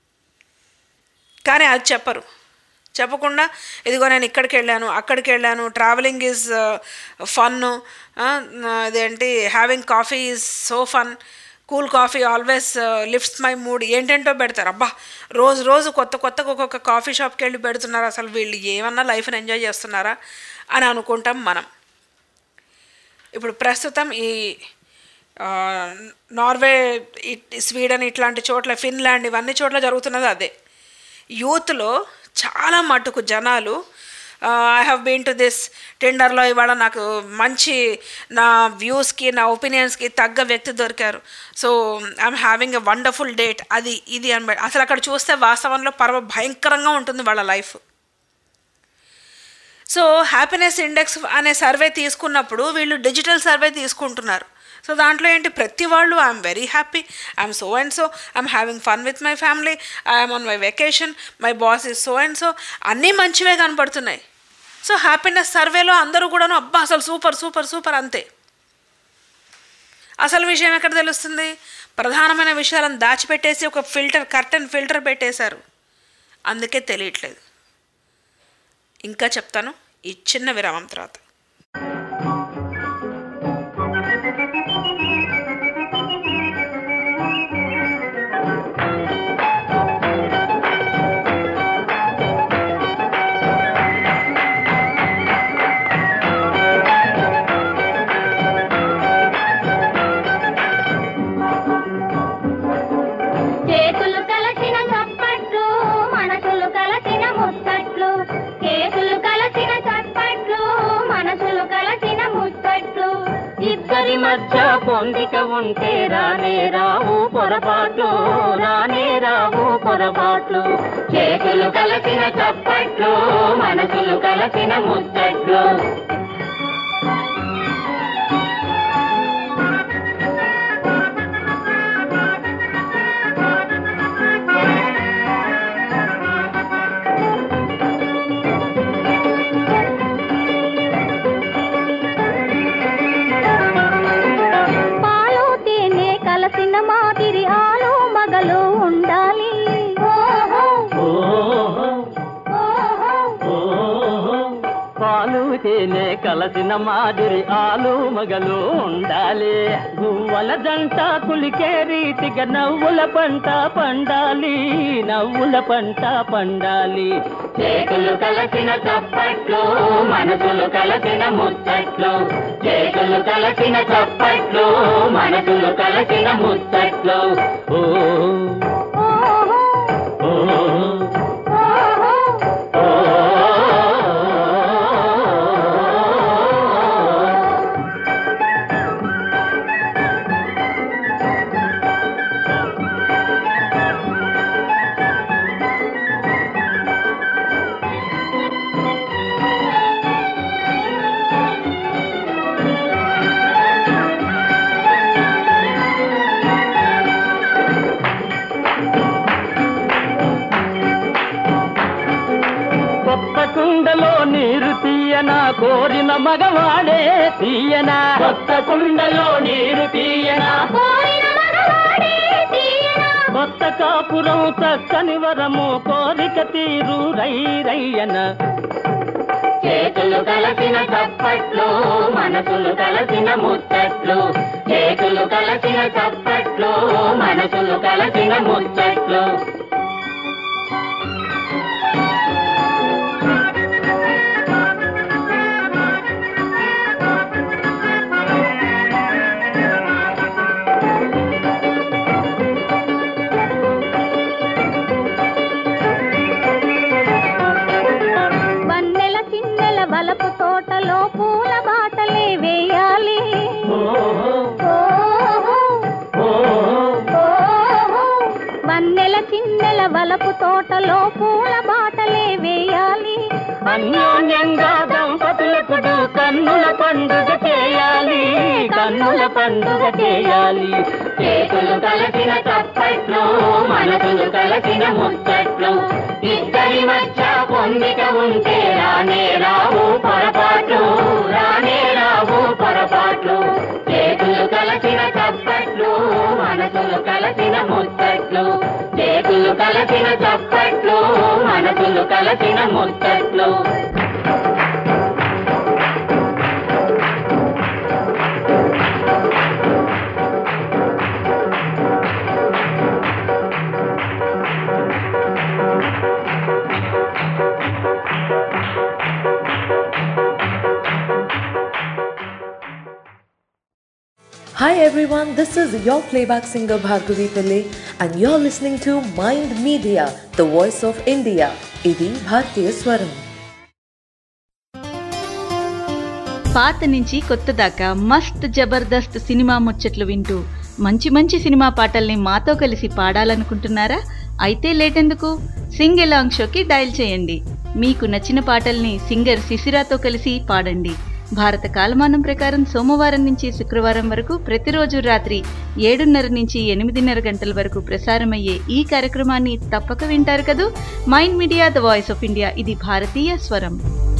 Speaker 4: కానీ అది చెప్పరు చెప్పకుండా ఇదిగో నేను ఇక్కడికి వెళ్ళాను అక్కడికి వెళ్ళాను ట్రావెలింగ్ ఈజ్ ఫన్ అదేంటి having coffee is so fun cool coffee always lifts my mood ఏంటేంటో పెడతారు అబ్బా రోజు రోజు కొత్త కొత్తగా ఒక్కొక్క కాఫీ షాప్కి వెళ్ళి పెడుతున్నారు అసలు వీళ్ళు ఏమన్నా లైఫ్ని ఎంజాయ్ చేస్తున్నారా అని అనుకుంటాం మనం ఇప్పుడు ప్రస్తుతం ఈ ఆ, నార్వే ఇ- స్వీడన్ ఇట్లాంటి చోట్ల ఫిన్లాండ్ ఇవన్నీ చోట్ల జరుగుతున్నది అదే యూత్లో చాలా మటుకు జనాలు I have been to this టెండర్లో ఇవాళ నాకు మంచి నా వ్యూస్కి నా ఒపీనియన్స్కి తగ్గ వ్యక్తి దొరికారు so I'm having a wonderful date అది ఇది అని అసలు అక్కడ చూస్తే వాస్తవంలో పర్వ భయంకరంగా ఉంటుంది వాళ్ళ లైఫ్ సో హ్యాపీనెస్ ఇండెక్స్ అనే సర్వే తీసుకున్నప్పుడు వీళ్ళు డిజిటల్ సర్వే తీసుకుంటున్నారు సో దాంట్లో ఏంటి ప్రతి వాళ్ళు I'm very happy I'm so and so I'm having fun with my family I'm on my vacation my boss is so and so అన్నీ మంచివే కనపడుతున్నాయి సో హ్యాపీనెస్ సర్వేలో అందరూ కూడాను అబ్బా అసలు సూపర్ సూపర్ సూపర్ అంతే అసలు విషయం ఎక్కడ తెలుస్తుంది ప్రధానమైన విషయాలను దాచిపెట్టేసి ఒక ఫిల్టర్ కర్టన్ ఫిల్టర్ పెట్టేశారు అందుకే తెలియట్లేదు ఇంకా చెప్తాను ఈ చిన్న విరామం తర్వాత
Speaker 5: చేతులు కలసిన చప్పట్లు మనసులు కలసిన ముచ్చట్లు చేతులు కలసిన చప్పట్లు మనసులు కలసిన ముచ్చట్లు
Speaker 6: ఇద్దరి మధ్య పొందిక ఉంటే రానే రావు పొరపాట్లు రానే రావు పొరపాట్లు చేతులు కలసిన చప్పట్లు మనసులు కలసిన ముచ్చట్లు తేనె కలసిన మాదిరి ఆలు మగలు ఉండాలి గువ్వల జంట కులికే రీతిగా నవ్వుల పంట పండాలి నవ్వుల పంట పండాలి చేతులు కలసిన చప్పట్లు మనసులు కలసిన ముచ్చట్లు చేతులు కలసిన చప్పట్లు మనసులు కలసిన ముచ్చట్లు ఓ ఓ కొత్త కుండలో నీరు తీయనా కోరిన మగవాడే తీయనా కొత్త కుండలో నీరు తీయనా కొత్త కాపురం చక్కని వరము కోరిక తీరు రై రయ్యన చేతులు కలసిన చప్పట్లు మనసులు కలసిన ముచ్చట్లు చేతులు కలసిన చప్పట్లు మనసులు కలసిన ముచ్చట్లు
Speaker 5: వన్నెల చిన్నెల వలపు తోటలో పూల బాటలే వేయాలి ఓహో, ఓహో. వన్నెల చిన్నెల వలపు తోటలో పూల బాటలే వేయాలి
Speaker 6: అన్యోన్యంగా దంపతులకు కన్నుల పండుగ చేయాలి కన్నుల పండుగ చేయాలి చేతులు కలసిన చప్పట్లు మనసులు కలసిన ముచ్చట్లు ఇద్దరి మధ్య పొందిక ఉంటే రానే రావు పొరపాట్లు రానే రావు పొరపాట్లు చేతులు కలసిన చప్పట్లు మనసులు కలసిన ముచ్చట్లు చేతులు కలసిన చప్పట్లు మనసులు కలసిన ముచ్చట్లు
Speaker 10: Hi everyone, this is your playback singer Bhargavi Pillai and you're listening to Mind Media, the voice of India. ఇది భారతీయ స్వరం
Speaker 8: పాత నుంచి కొత్త దాకా మస్త్ జబర్దస్త్ సినిమా ముచ్చట్లు వింటూ మంచి మంచి సినిమా పాటల్ని మాతో కలిసి పాడాలనుకుంటున్నారా అయితే లేటెందుకు సింగ్ ఎలాంగ్ షోకి డయల్ చేయండి మీకు నచ్చిన పాటల్ని సింగర్ శిశిరాతో కలిసి పాడండి భారత కాలమానం ప్రకారం సోమవారం నుంచి శుక్రవారం వరకు ప్రతిరోజు రాత్రి ఏడున్నర నుంచి ఎనిమిదిన్నర గంటల వరకు ప్రసారమయ్యే ఈ కార్యక్రమాన్ని తప్పక వింటారు కదూ Mind Media the voice of India ఇది భారతీయ స్వరం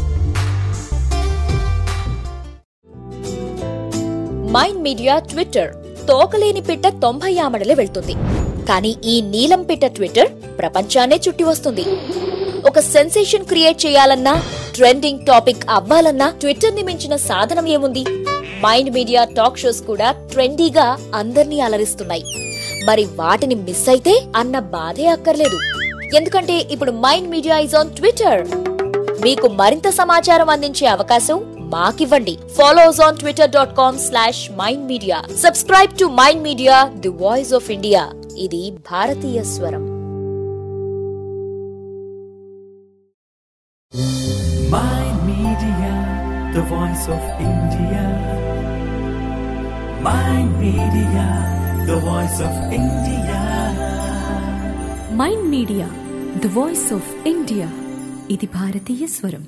Speaker 9: మైండ్ మీడియా ట్విట్టర్ తోకలేని పిట్ట తొంభై ఆమడలే వెళ్తుంది కానీ ఈ నీలం పిట్ట ట్విట్టర్ ప్రపంచాన్నే చుట్టి వస్తుంది ఒక సెన్సేషన్ క్రియేట్ చేయాలన్నా ట్రెండింగ్ టాపిక్ అవ్వాలన్నా ట్విట్టర్ ని మించిన సాధనం ఏముంది మైండ్ మీడియా టాక్ షోస్ కూడా ట్రెండీగా అందర్నీ అలరిస్తున్నాయి మరి వాటిని మిస్ అయితే అన్న బాధే అక్కర్లేదు ఎందుకంటే ఇప్పుడు Mind Media is on Twitter మీకు మరింత సమాచారం అందించే అవకాశం మాకివ్వండి follows on Twitter dot com slash Mind Media subscribe to Mind Media the voice of India ఇది భారతీయ స్వరం
Speaker 1: Mind Media, the voice of India. Mind Media, the voice of India.
Speaker 2: Mind Media the voice of India ఇది భారతీయ స్వరం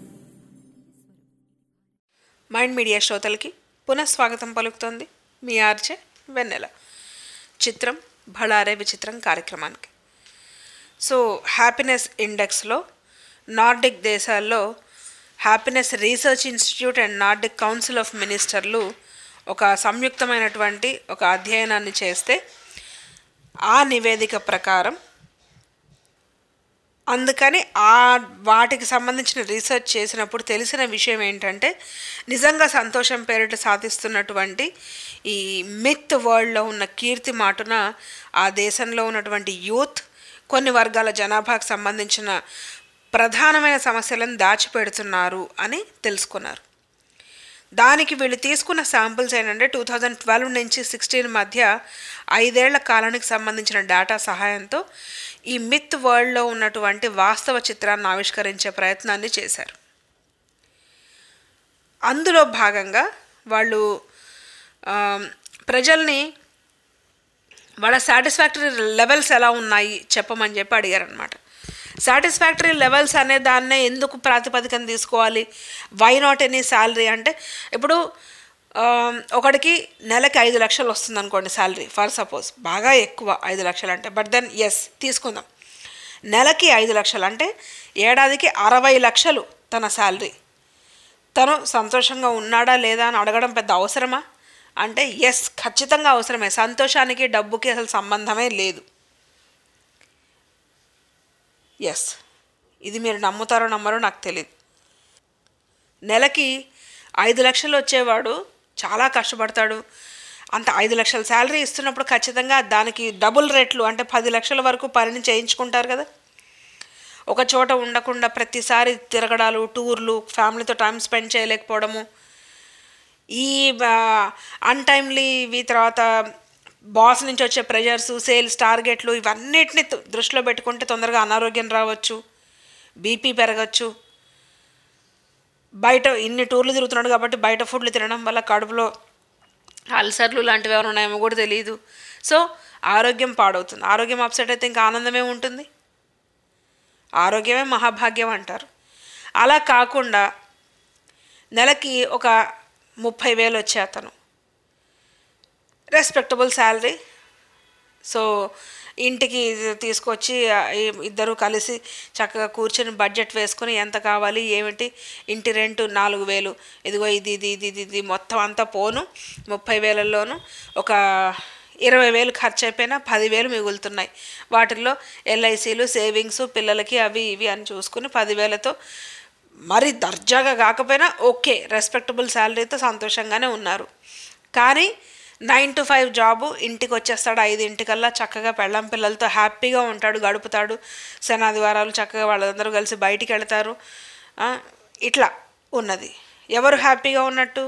Speaker 4: mind media శ్రోతలకి పునఃస్వాగతం పలుకుతోంది మీ RJ వెన్నెల చిత్రం భళారే విచిత్రం కార్యక్రమానికి సో హ్యాపీనెస్ ఇండెక్స్లో నార్డిక్ దేశాల్లో Happiness research Institute and Nordic council of మినిస్టర్లు ఒక సంయుక్తమైనటువంటి ఒక అధ్యయనాన్ని చేస్తే ఆ నివేదిక ప్రకారం అందుకని ఆ వాటికి సంబంధించిన రీసెర్చ్ చేసినప్పుడు తెలిసిన విషయం ఏంటంటే నిజంగా సంతోషం పేరిట సాధిస్తున్నటువంటి ఈ మిత్ వరల్డ్లో ఉన్న కీర్తి మాటున ఆ దేశంలో ఉన్నటువంటి యూత్ కొన్ని వర్గాల జనాభాకు సంబంధించిన ప్రధానమైన సమస్యలను దాచిపెడుతున్నారు అని తెలుసుకున్నారు దానికి వీళ్ళు తీసుకున్న శాంపుల్స్ ఏంటంటే టూ థౌజండ్ ట్వెల్వ్ నుంచి సిక్స్టీన్ మధ్య ఐదేళ్ల కాలానికి సంబంధించిన డేటా సహాయంతో ఈ మిత్ వరల్డ్లో ఉన్నటువంటి వాస్తవ చిత్రాన్ని ఆవిష్కరించే ప్రయత్నాన్ని చేశారు అందులో భాగంగా వాళ్ళు ఆ, ప్రజల్ని వాళ్ళ సాటిస్ఫాక్టరీ లెవెల్స్ ఎలా ఉన్నాయి చెప్పమని చెప్పి అడిగారనమాట సాటిస్ఫాక్టరీ లెవెల్స్ అనే దాన్నే ఎందుకు ప్రాతిపదికన తీసుకోవాలి వై నాట్ ఎనీ శాలరీ అంటే ఇప్పుడు ఆ, ఒకడికి నెలకి ఐదు లక్షలు వస్తుంది అనుకోండి శాలరీ ఫర్ సపోజ్ బాగా ఎక్కువ ఐదు లక్షలు అంటే బట్ దెన్ ఎస్ తీసుకుందాం నెలకి ఐదు లక్షలు అంటే ఏడాదికి అరవై లక్షలు తన శాలరీ తను సంతోషంగా ఉన్నాడా లేదా అని అడగడం పెద్ద అవసరమా అంటే ఎస్ ఖచ్చితంగా అవసరమే సంతోషానికి డబ్బుకి అసలు సంబంధమే లేదు ఎస్ ఇది మీరు నమ్ముతారో నమ్మరో నాకు తెలియదు నెలకి ఐదు లక్షలు వచ్చేవాడు చాలా కష్టపడతాడు అంత ఐదు లక్షల శాలరీ ఇస్తున్నప్పుడు ఖచ్చితంగా దానికి డబుల్ రేట్లు అంటే పది లక్షల వరకు పనిని చేయించుకుంటారు కదా ఒక చోట ఉండకుండా ప్రతిసారి తిరగడాలు టూర్లు ఫ్యామిలీతో టైం స్పెండ్ చేయలేకపోవడము ఈ అన్టైమ్లీ ఇవి తర్వాత బాస్ నుంచి వచ్చే ప్రెజర్స్ సేల్స్ టార్గెట్లు ఇవన్నిటిని తు- దృష్టిలో పెట్టుకుంటే తొందరగా అనారోగ్యం రావచ్చు బీపీ పెరగచ్చు బయట ఇన్ని టూర్లు తిరుగుతున్నాడు కాబట్టి బయట ఫుడ్లు తినడం వల్ల కడుపులో అల్సర్లు లాంటివి ఏమైనా ఉన్నాయేమో కూడా తెలియదు సో ఆరోగ్యం పాడవుతుంది ఆరోగ్యం అప్సెట్ అయితే ఇంకా ఆనందమే ఉంటుంది ఆరోగ్యమే మహాభాగ్యం అంటారు అలా కాకుండా నెలకి ఒక ముప్పై వేలు వచ్చే అతను రెస్పెక్టబుల్ శాలరీ సో ఇంటికి తీసుకొచ్చి ఆ, ఈ- ఇద్దరు కలిసి చక్కగా కూర్చొని బడ్జెట్ వేసుకొని ఎంత కావాలి ఏమిటి ఇంటి రెంట్ నాలుగు వేలు ఇదిగో ఇది ఇది ఇది ఇది ఇది మొత్తం అంతా పోను ముప్పై వేలల్లోనూ ఒక ఇరవై వేలు ఖర్చు అయిపోయినా పదివేలు మిగులుతున్నాయి వాటిల్లో ఎల్ఐసీలు సేవింగ్స్ పిల్లలకి అవి ఇవి అని చూసుకుని పదివేలతో మరి దర్జాగా కాకపోయినా ఓకే రెస్పెక్టబుల్ శాలరీతో సంతోషంగానే ఉన్నారు కానీ నైన్ టు ఫైవ్ జాబు ఇంటికి వచ్చేస్తాడు ఐదింటికల్లా చక్కగా పెళ్ళం పిల్లలతో హ్యాపీగా ఉంటాడు గడుపుతాడు శనాదివారాలు చక్కగా వాళ్ళందరూ కలిసి బయటికి వెళ్తారు ఆ, ఇట్లా ఉన్నది ఎవరు హ్యాపీగా ఉన్నట్టు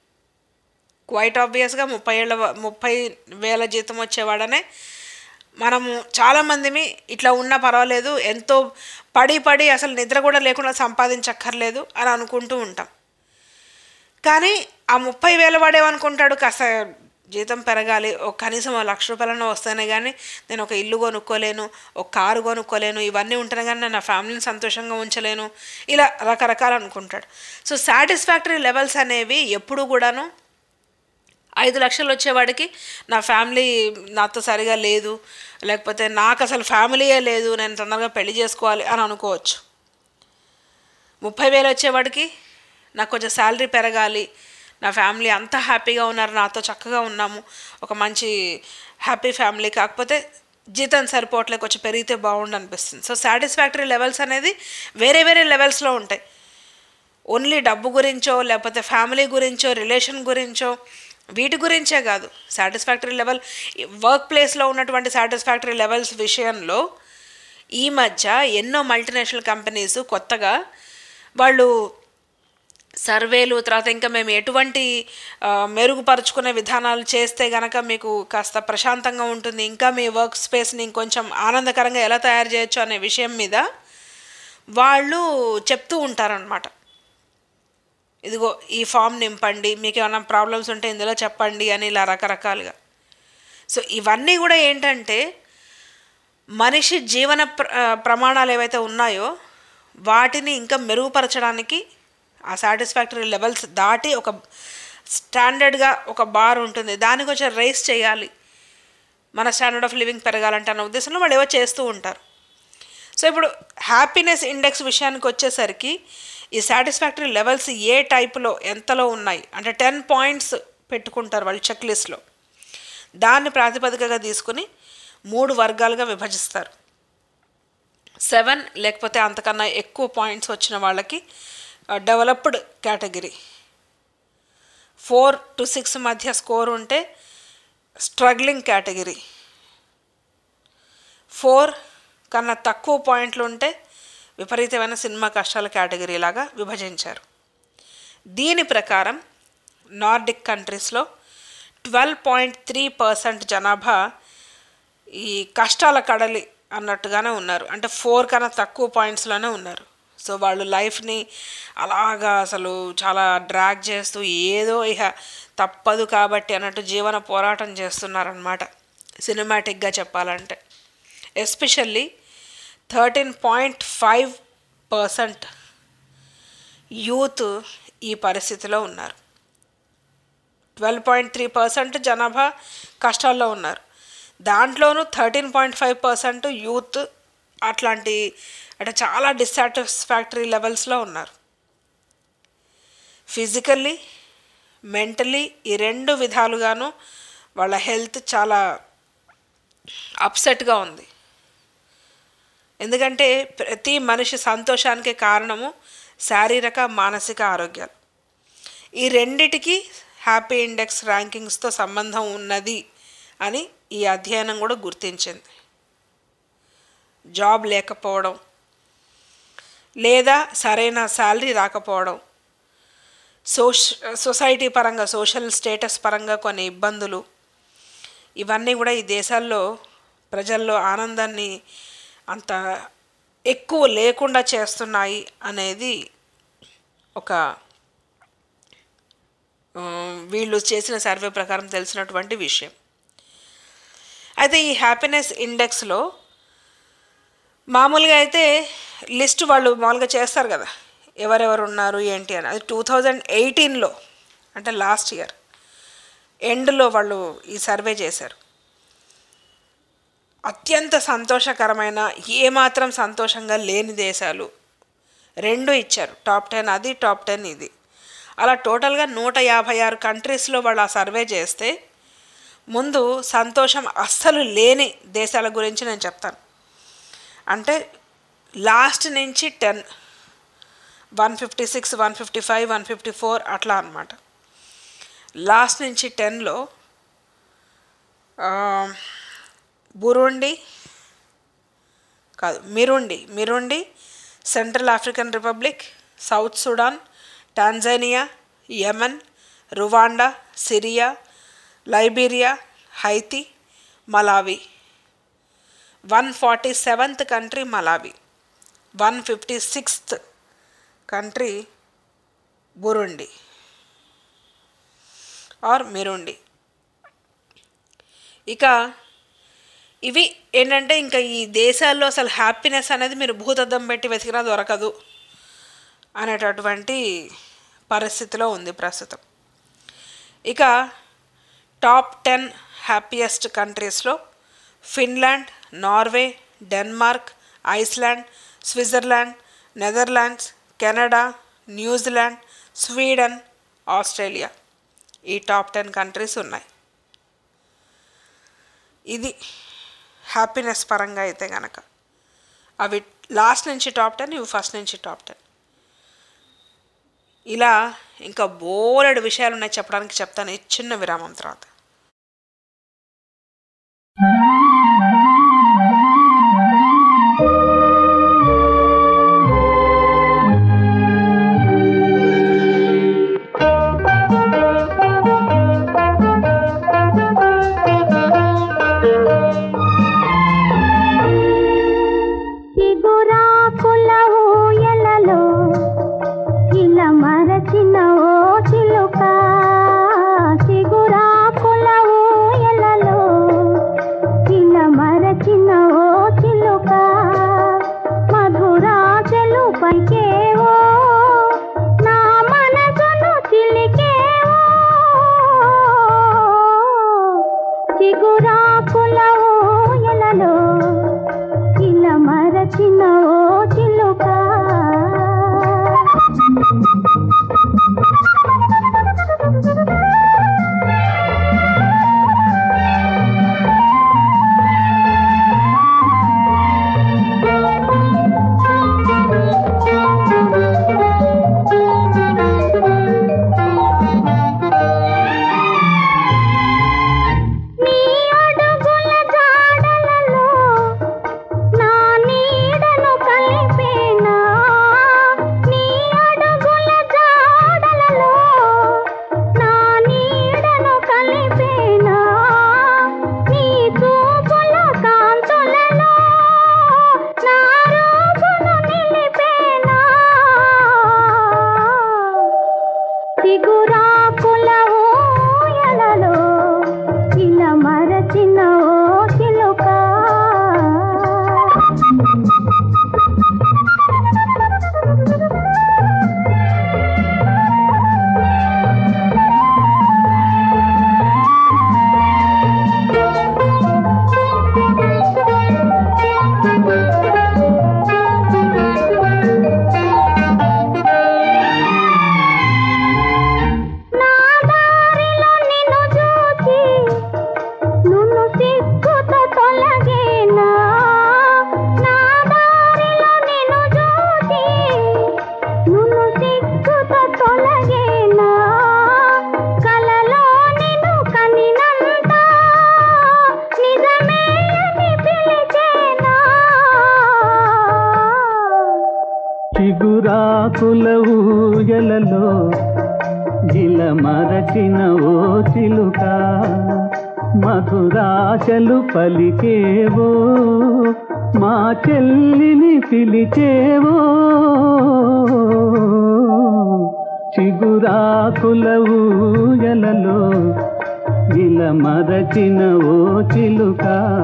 Speaker 4: క్వైట్ ఆబ్వియస్గా ముప్పై ఏళ్ళ వ- ముప్పై వేల జీతం వచ్చేవాడనే మనము చాలామందిమి ఇట్లా ఉన్నా పర్వాలేదు ఎంతో పడి పడి అసలు నిద్ర కూడా లేకుండా సంపాదించక్కర్లేదు అని అనుకుంటూ ఉంటాం కానీ ఆ ముప్పై వేల వాడేమనుకుంటాడు కాస్త జీతం పెరగాలి ఒక కనీసం ఒక లక్ష రూపాయలన్నా వస్తేనే కానీ నేను ఒక ఇల్లు కొనుక్కోలేను ఒక కారు కొనుక్కోలేను ఇవన్నీ ఉంటేనే కానీ నేను నా ఫ్యామిలీని సంతోషంగా ఉంచలేను ఇలా రకరకాలు అనుకుంటాడు సో సాటిస్ఫాక్టరీ లెవెల్స్ అనేవి ఎప్పుడు కూడాను ఐదు లక్షలు వచ్చేవాడికి నా ఫ్యామిలీ నాతో సరిగా లేదు లేకపోతే నాకు అసలు ఫ్యామిలీయే లేదు నేను తొందరగా పెళ్లి చేసుకోవాలి అని అనుకోవచ్చు ముప్పై వేలు వచ్చేవాడికి నాకు కొంచెం శాలరీ పెరగాలి నా ఫ్యామిలీ అంతా హ్యాపీగా ఉన్నారు నాతో చక్కగా ఉన్నాము ఒక మంచి హ్యాపీ ఫ్యామిలీ కాకపోతే జీతం సరిపోవట్లే కొంచెం పెరిగితే బాగుండు అనిపిస్తుంది సో సాటిస్ఫాక్టరీ లెవెల్స్ అనేది వేరే వేరే లెవెల్స్లో ఉంటాయి ఓన్లీ డబ్బు గురించో లేకపోతే ఫ్యామిలీ గురించో రిలేషన్ గురించో వీటి గురించే కాదు సాటిస్ఫాక్టరీ లెవెల్ వర్క్ ప్లేస్లో ఉన్నటువంటి సాటిస్ఫాక్టరీ లెవెల్స్ విషయంలో ఈ మధ్య ఎన్నో మల్టీనేషనల్ కంపెనీస్ కొత్తగా వాళ్ళు సర్వేలు తర్వాత ఇంకా మేము ఎటువంటి ఆ, మెరుగుపరుచుకునే విధానాలు చేస్తే గనక మీకు కాస్త ప్రశాంతంగా ఉంటుంది ఇంకా మీ వర్క్ స్పేస్ని ఇంకొంచెం ఆనందకరంగా ఎలా తయారు చేయొచ్చు అనే విషయం మీద వాళ్ళు చెప్తూ ఉంటారనమాట ఇదిగో ఈ ఫామ్ నింపండి మీకు ఏమైనా ప్రాబ్లమ్స్ ఉంటే ఇందులో చెప్పండి అని ఇలా రకరకాలుగా సో ఇవన్నీ కూడా ఏంటంటే మనిషి జీవన ప్ర ఆ, ప్రమాణాలు ఏవైతే ఉన్నాయో వాటిని ఇంకా మెరుగుపరచడానికి ఆ సాటిస్ఫాక్టరీ లెవెల్స్ దాటి ఒక స్టాండర్డ్గా ఒక బార్ ఉంటుంది దానికి కొంచెం రైస్ చేయాలి మన స్టాండర్డ్ ఆఫ్ లివింగ్ పెరగాలంటే అన్న ఉద్దేశంలో వాళ్ళు ఏవో చేస్తూ ఉంటారు సో ఇప్పుడు హ్యాపీనెస్ ఇండెక్స్ విషయానికి వచ్చేసరికి ఈ సాటిస్ఫాక్టరీ లెవెల్స్ ఏ టైపులో ఎంతలో ఉన్నాయి అంటే టెన్ పాయింట్స్ పెట్టుకుంటారు వాళ్ళు చెక్ లిస్ట్లో దాన్ని ప్రాతిపదికగా తీసుకుని మూడు వర్గాలుగా విభజిస్తారు సెవెన్ లేకపోతే అంతకన్నా ఎక్కువ పాయింట్స్ వచ్చిన వాళ్ళకి developed category four to six మధ్య స్కోర్ ఉంటే స్ట్రగ్లింగ్ కేటగిరీ ఫోర్ కన్నా తక్కువ పాయింట్లు ఉంటే విపరీతమైన సినిమా కష్టాల కేటగిరీ లాగా విభజించారు దీని ప్రకారం నార్డిక్ కంట్రీస్లో ట్వెల్వ్ పాయింట్ త్రీ పర్సెంట్ జనాభా ఈ కష్టాల కడలి అన్నట్టుగానే ఉన్నారు అంటే ఫోర్ కన్నా తక్కువ పాయింట్స్లోనే ఉన్నారు సో వాళ్ళు లైఫ్ని అలాగా అసలు చాలా డ్రాగ్ చేస్తూ ఏదో ఇక తప్పదు కాబట్టి అన్నట్టు జీవన పోరాటం చేస్తున్నారనమాట సినిమాటిక్గా చెప్పాలంటే especially thirteen point five percent youth ఈ పరిస్థితిలో ఉన్నారు ట్వెల్వ్ పాయింట్ త్రీ పర్సెంట్ జనాభా కష్టాల్లో ఉన్నారు దాంట్లోనూ thirteen point five percent youth అట్లాంటి అంటే చాలా డిస్సాటిస్ఫాక్టరీ లెవెల్స్లో ఉన్నారు ఫిజికల్లీ మెంటలీ ఈ రెండు విధాలుగాను వాళ్ళ హెల్త్ చాలా అప్సెట్గా ఉంది ఎందుకంటే ప్రతి మనిషి సంతోషానికి కారణము శారీరక మానసిక ఆరోగ్యాలు ఈ రెండిటికి హ్యాపీ ఇండెక్స్ ర్యాంకింగ్స్తో సంబంధం ఉన్నది అని ఈ అధ్యయనం కూడా గుర్తించింది జాబ్ లేకపోవడం లేదా సరైన శాలరీ రాకపోవడం సోష సొసైటీ పరంగా సోషల్ స్టేటస్ పరంగా కొన్ని ఇబ్బందులు ఇవన్నీ కూడా ఈ దేశాల్లో ప్రజల్లో ఆనందాన్ని అంత ఎక్కువ లేకుండా చేస్తున్నాయి అనేది ఒక ఆ, వీళ్ళు చేసిన సర్వే ప్రకారం తెలిసినటువంటి విషయం అయితే ఈ హ్యాపీనెస్ ఇండెక్స్లో మామూలుగా అయితే లిస్ట్ వాళ్ళు మామూలుగా చేస్తారు కదా ఎవరెవరు ఉన్నారు ఏంటి అని అది టూ థౌజండ్ ఎయిటీన్లో అంటే లాస్ట్ ఇయర్ ఎండ్లో వాళ్ళు ఈ సర్వే చేశారు అత్యంత సంతోషకరమైన ఏమాత్రం సంతోషంగా లేని దేశాలు రెండు ఇచ్చారు టాప్ టెన్ అది టాప్ టెన్ ఇది అలా టోటల్గా నూట యాభై ఆరు కంట్రీస్లో వాళ్ళు ఆ సర్వే చేస్తే ముందు సంతోషం అస్సలు లేని దేశాల గురించి నేను చెప్తాను అంటే లాస్ట్ నుంచి ten one fifty six one fifty five one fifty four అట్లా అనమాట లాస్ట్ నుంచి టెన్లో బురుండి కాదు మిరుండి మిరుండి Central African Republic South Sudan Tanzania Yemen Rwanda Syria Liberia Haiti Malawi one forty seventh country Malawi one fifty sixth country Burundi or మిరుండి ఇక ఇవి ఏంటంటే ఇంకా ఈ దేశాల్లో అసలు హ్యాపీనెస్ అనేది మీరు భూతద్దం పెట్టి వెతికినా దొరకదు అనేటటువంటి పరిస్థితిలో ఉంది ప్రస్తుతం ఇక టాప్ టెన్ హ్యాపీయెస్ట్ కంట్రీస్లో Finland Norway Denmark Iceland Switzerland Netherlands Canada New Zealand Sweden Australia ఈ టాప్ టెన్ కంట్రీస్ ఉన్నాయి ఇది హ్యాపీనెస్ పరంగా అయితే కనుక అవి లాస్ట్ నుంచి టాప్ టెన్ ఇవి ఫస్ట్ నుంచి టాప్ టెన్ ఇలా ఇంకా బోలెడు విషయాలు ఉన్నాయి చెప్పడానికి చెప్తాను ఈ చిన్న విరామం తర్వాత
Speaker 5: చిగురాకుల ఊయలలో ఇలా మరచిన ఓ చిలుక చిగురాకుల ఊయలలో ఇలా మరచిన ఓ చిలుక మధురాజలు పైకేవో నా మనసును చిలికేవో చిగురాకుల ఊయలలో ఇలా మరచిన ఓ చిలుక
Speaker 11: చిగురాకుల ఊయలలో గిల మరచిన ఓ చిలుక మధురాశలు పలికేవో మా చెల్లిని పిలిచేవో చిగురాకుల ఊయలలో గిల మరచిన ఓ చిలుక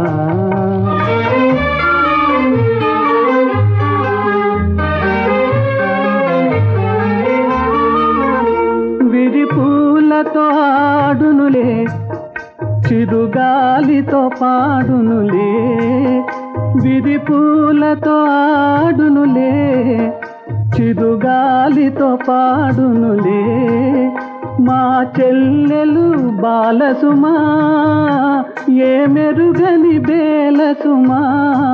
Speaker 11: విరిపూలతో ఆడునులే చిరుగాలితో పాడునులే విరిపూలతో ఆడునులే చిరుగాలితో పాడునులే మా చెల్లెలు బాలసుమా ఏ మెరుగని బేలసుమా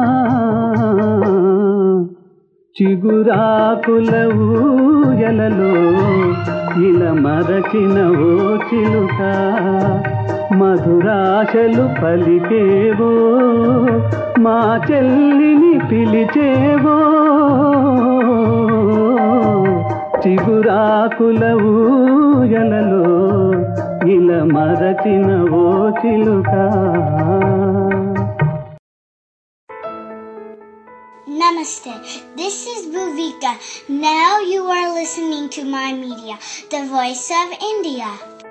Speaker 11: చిగురాకుల ఊయలలో ఇలా మరచిన ఓ చిలుక మధురాశలు పలికేవో మా చెల్లిని పిలిచేవో చిగురాకుల ఊయలలో ఇలా మరచిన ఓ చిలుక
Speaker 12: Namaste. This is Bhuvika. Now you are listening to my media, the voice of India.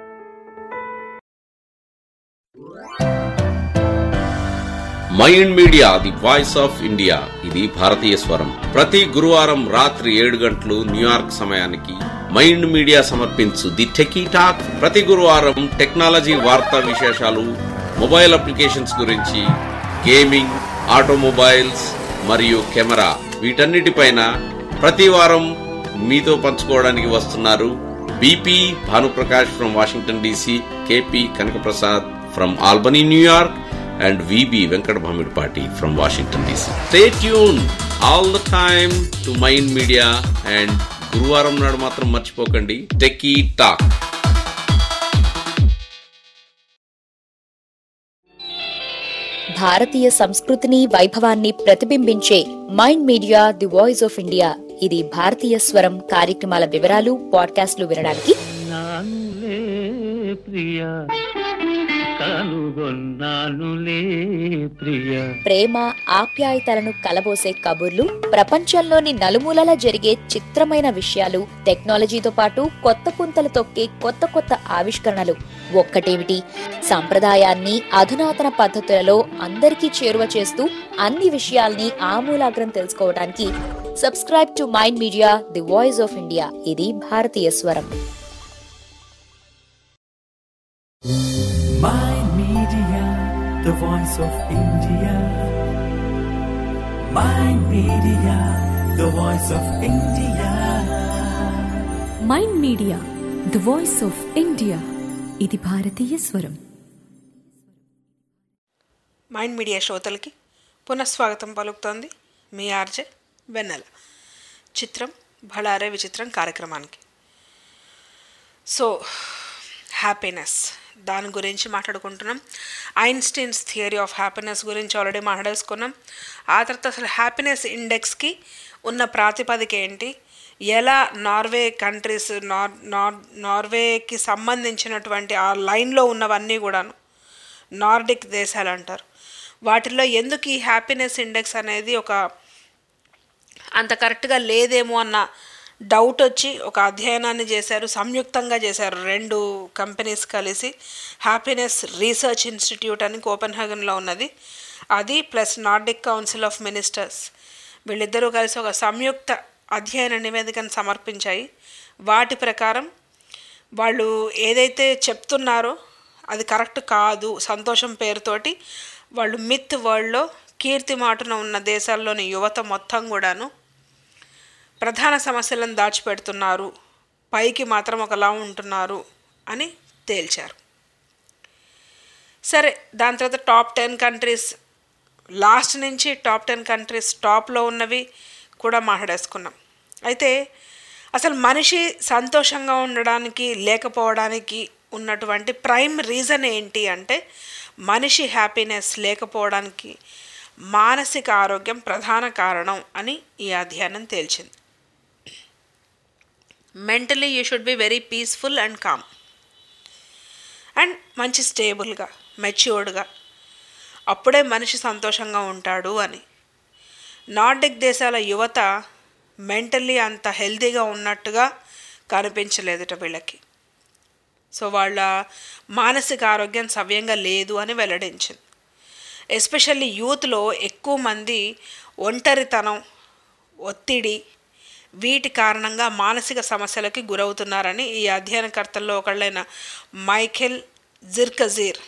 Speaker 13: Mind Media the voice of India ఇది భారతీయ స్వరం ప్రతి గురువారం రాత్రి ఏడు గంటలు న్యూయార్క్ సమయానికి మైండ్ మీడియా సమర్పించు ది టెకీ టాక్ ప్రతి గురువారం టెక్నాలజీ వార్తా విశేషాలు మొబైల్ అప్లికేషన్స్ గురించి గేమింగ్ ఆటోమొబైల్స్ మరియు కెమెరా వీటన్నిటిపైన ప్రతి వారం మీతో పంచుకోవడానికి వస్తున్నారు BP Bhanuprakash from Washington DC KP Kanakaprasad from Albany New York and VB Venkat Bhamidpati from Washington DC. Stay tuned all the time to Mind Media and గురువారం నాడు మాత్రం మర్చిపోకండి టెక్కీ టాక్
Speaker 9: భారతీయ సంస్కృతిని వైభవాన్ని ప్రతిబింబించే Mind Media the voice of India ఇది భారతీయ స్వరం కార్యక్రమాల వివరాలు పాడ్కాస్ట్లు వినడానికి
Speaker 11: నానులే ప్రియా కనుగొన్నానులే ప్రియా
Speaker 9: ప్రేమ ఆప్యాయతలను కలబోసే కబుర్లు ప్రపంచంలోని నలుమూలలా జరిగే చిత్రమైన విషయాలు టెక్నాలజీతో పాటు కొత్త పుంతలు తొక్కే కొత్త కొత్త ఆవిష్కరణలు ఒక్కటేమిటి సంప్రదాయాన్ని అధునాతన పద్ధతులలో అందరికీ చేరువ చేస్తూ అన్ని విషయాల్ని ఆమూలాగ్రం తెలుసుకోవడానికి subscribe to Mind Media the voice of India ఇది భారతీయ స్వరం
Speaker 1: Mind Media, the voice of India. Mind Media, the voice of India.
Speaker 2: Mind Media the voice of India ఇది భారతీయ స్వరం
Speaker 4: మైండ్ మీడియా శ్రోతలకి పునఃస్వాగతం పలుకుతోంది మీ ఆర్జే వెన్నెల చిత్రం భళారే విచిత్రం కార్యక్రమానికి సో హ్యాపీనెస్ దాని గురించి మాట్లాడుకుంటున్నాం ఐన్స్టీన్స్ థియరీ ఆఫ్ హ్యాపీనెస్ గురించి ఆల్రెడీ మాట్లాడేసుకున్నాం ఆ తర్వాత అసలు హ్యాపీనెస్ ఇండెక్స్కి ఉన్న ప్రాతిపదిక ఏంటి ఎలా నార్వే కంట్రీస్ నార్ నార్ నార్వేకి సంబంధించినటువంటి ఆ లైన్లో ఉన్నవన్నీ కూడాను నార్డిక్ దేశాలు అంటారు వాటిల్లో ఎందుకు ఈ హ్యాపీనెస్ ఇండెక్స్ అనేది ఒక అంత కరెక్ట్గా లేదేమో అన్న డౌట్ వచ్చి ఒక అధ్యయనాన్ని చేశారు సంయుక్తంగా చేశారు రెండు కంపెనీస్ కలిసి హ్యాపీనెస్ రీసెర్చ్ ఇన్స్టిట్యూట్ అని కోపెన్హాగన్లో ఉన్నది అది plus Nordic council of Ministers వీళ్ళిద్దరూ కలిసి ఒక సంయుక్త అధ్యయన నివేదికను సమర్పించాయి వాటి ప్రకారం వాళ్ళు ఏదైతే చెప్తున్నారో అది కరెక్ట్ కాదు సంతోషం పేరుతోటి వాళ్ళు మిత్ వరల్డ్లో కీర్తి మాటున ఉన్న దేశాల్లోని యువత మొత్తం కూడాను ప్రధాన సమస్యలను దాచిపెడుతున్నారు పైకి మాత్రం ఒకలా ఉంటున్నారు అని తేల్చారు సరే దాని తర్వాత టాప్ టెన్ కంట్రీస్ లాస్ట్ నుంచి టాప్ టెన్ కంట్రీస్ టాప్లో ఉన్నవి కూడా మాట్లాడేసుకున్నాం అయితే అసలు మనిషి సంతోషంగా ఉండడానికి లేకపోవడానికి ఉన్నటువంటి ప్రైమ్ రీజన్ ఏంటి అంటే మనిషి హ్యాపీనెస్ లేకపోవడానికి మానసిక ఆరోగ్యం ప్రధాన కారణం అని ఈ అధ్యయనం తేల్చింది mentally you should be very peaceful and calm and మంచి స్టేబుల్గా మెచ్యూర్డ్గా అప్పుడే మనిషి సంతోషంగా ఉంటాడు అని నార్డిక్ దేశాల యువత మెంటల్లీ అంత హెల్తీగా ఉన్నట్టుగా కనిపించలేదుట వీళ్ళకి సో వాళ్ళ మానసిక ఆరోగ్యం సవ్యంగా లేదు అని వెల్లడించింది ఎస్పెషల్లీ యూత్లో ఎక్కువ మంది ఒంటరితనం ఒత్తిడి వీటి కారణంగా మానసిక సమస్యలకి గురవుతున్నారని ఈ అధ్యయనకర్తల్లో ఒకళ్ళైన మైఖెల్ జిర్కజీర్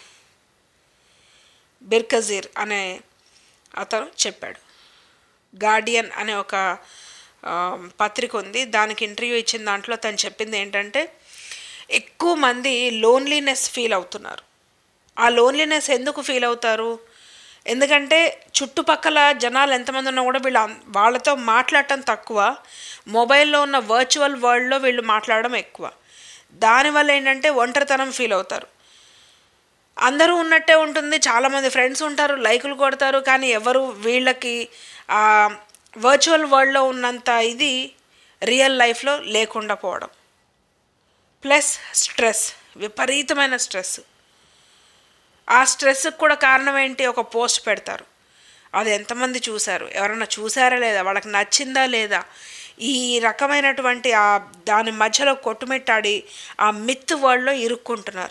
Speaker 4: బిర్కజీర్ అనే అతను చెప్పాడు గార్డియన్ అనే ఒక ఆ, పత్రిక ఉంది దానికి ఇంటర్వ్యూ ఇచ్చిన దాంట్లో తను చెప్పింది ఏంటంటే ఎక్కువ మంది లోన్లీనెస్ ఫీల్ అవుతున్నారు ఆ లోన్లీనెస్ ఎందుకు ఫీల్ అవుతారు ఎందుకంటే చుట్టుపక్కల జనాలు ఎంతమంది ఉన్నా కూడా వీళ్ళు అం- వాళ్ళతో మాట్లాడటం తక్కువ మొబైల్లో ఉన్న వర్చువల్ వరల్డ్లో వీళ్ళు మాట్లాడడం ఎక్కువ దానివల్ల ఏంటంటే ఒంటరితనం ఫీల్ అవుతారు అందరూ ఉన్నట్టే ఉంటుంది చాలామంది ఫ్రెండ్స్ ఉంటారు లైకులు కొడతారు కానీ ఎవరు వీళ్ళకి ఆ వర్చువల్ వరల్డ్లో ఉన్నంత ఇది రియల్ లైఫ్లో లేకుండా పోవడం ప్లస్ స్ట్రెస్ విపరీతమైన స్ట్రెస్ ఆ స్ట్రెస్కి కూడా కారణం ఏంటి ఒక పోస్ట్ పెడతారు అది ఎంతమంది చూశారు ఎవరైనా చూసారా లేదా వాళ్ళకి నచ్చిందా లేదా ఈ రకమైనటువంటి ఆ దాని మధ్యలో కొట్టుమిట్టాడి ఆ మిత్ వరల్డ్లో ఇరుక్కుంటున్నారు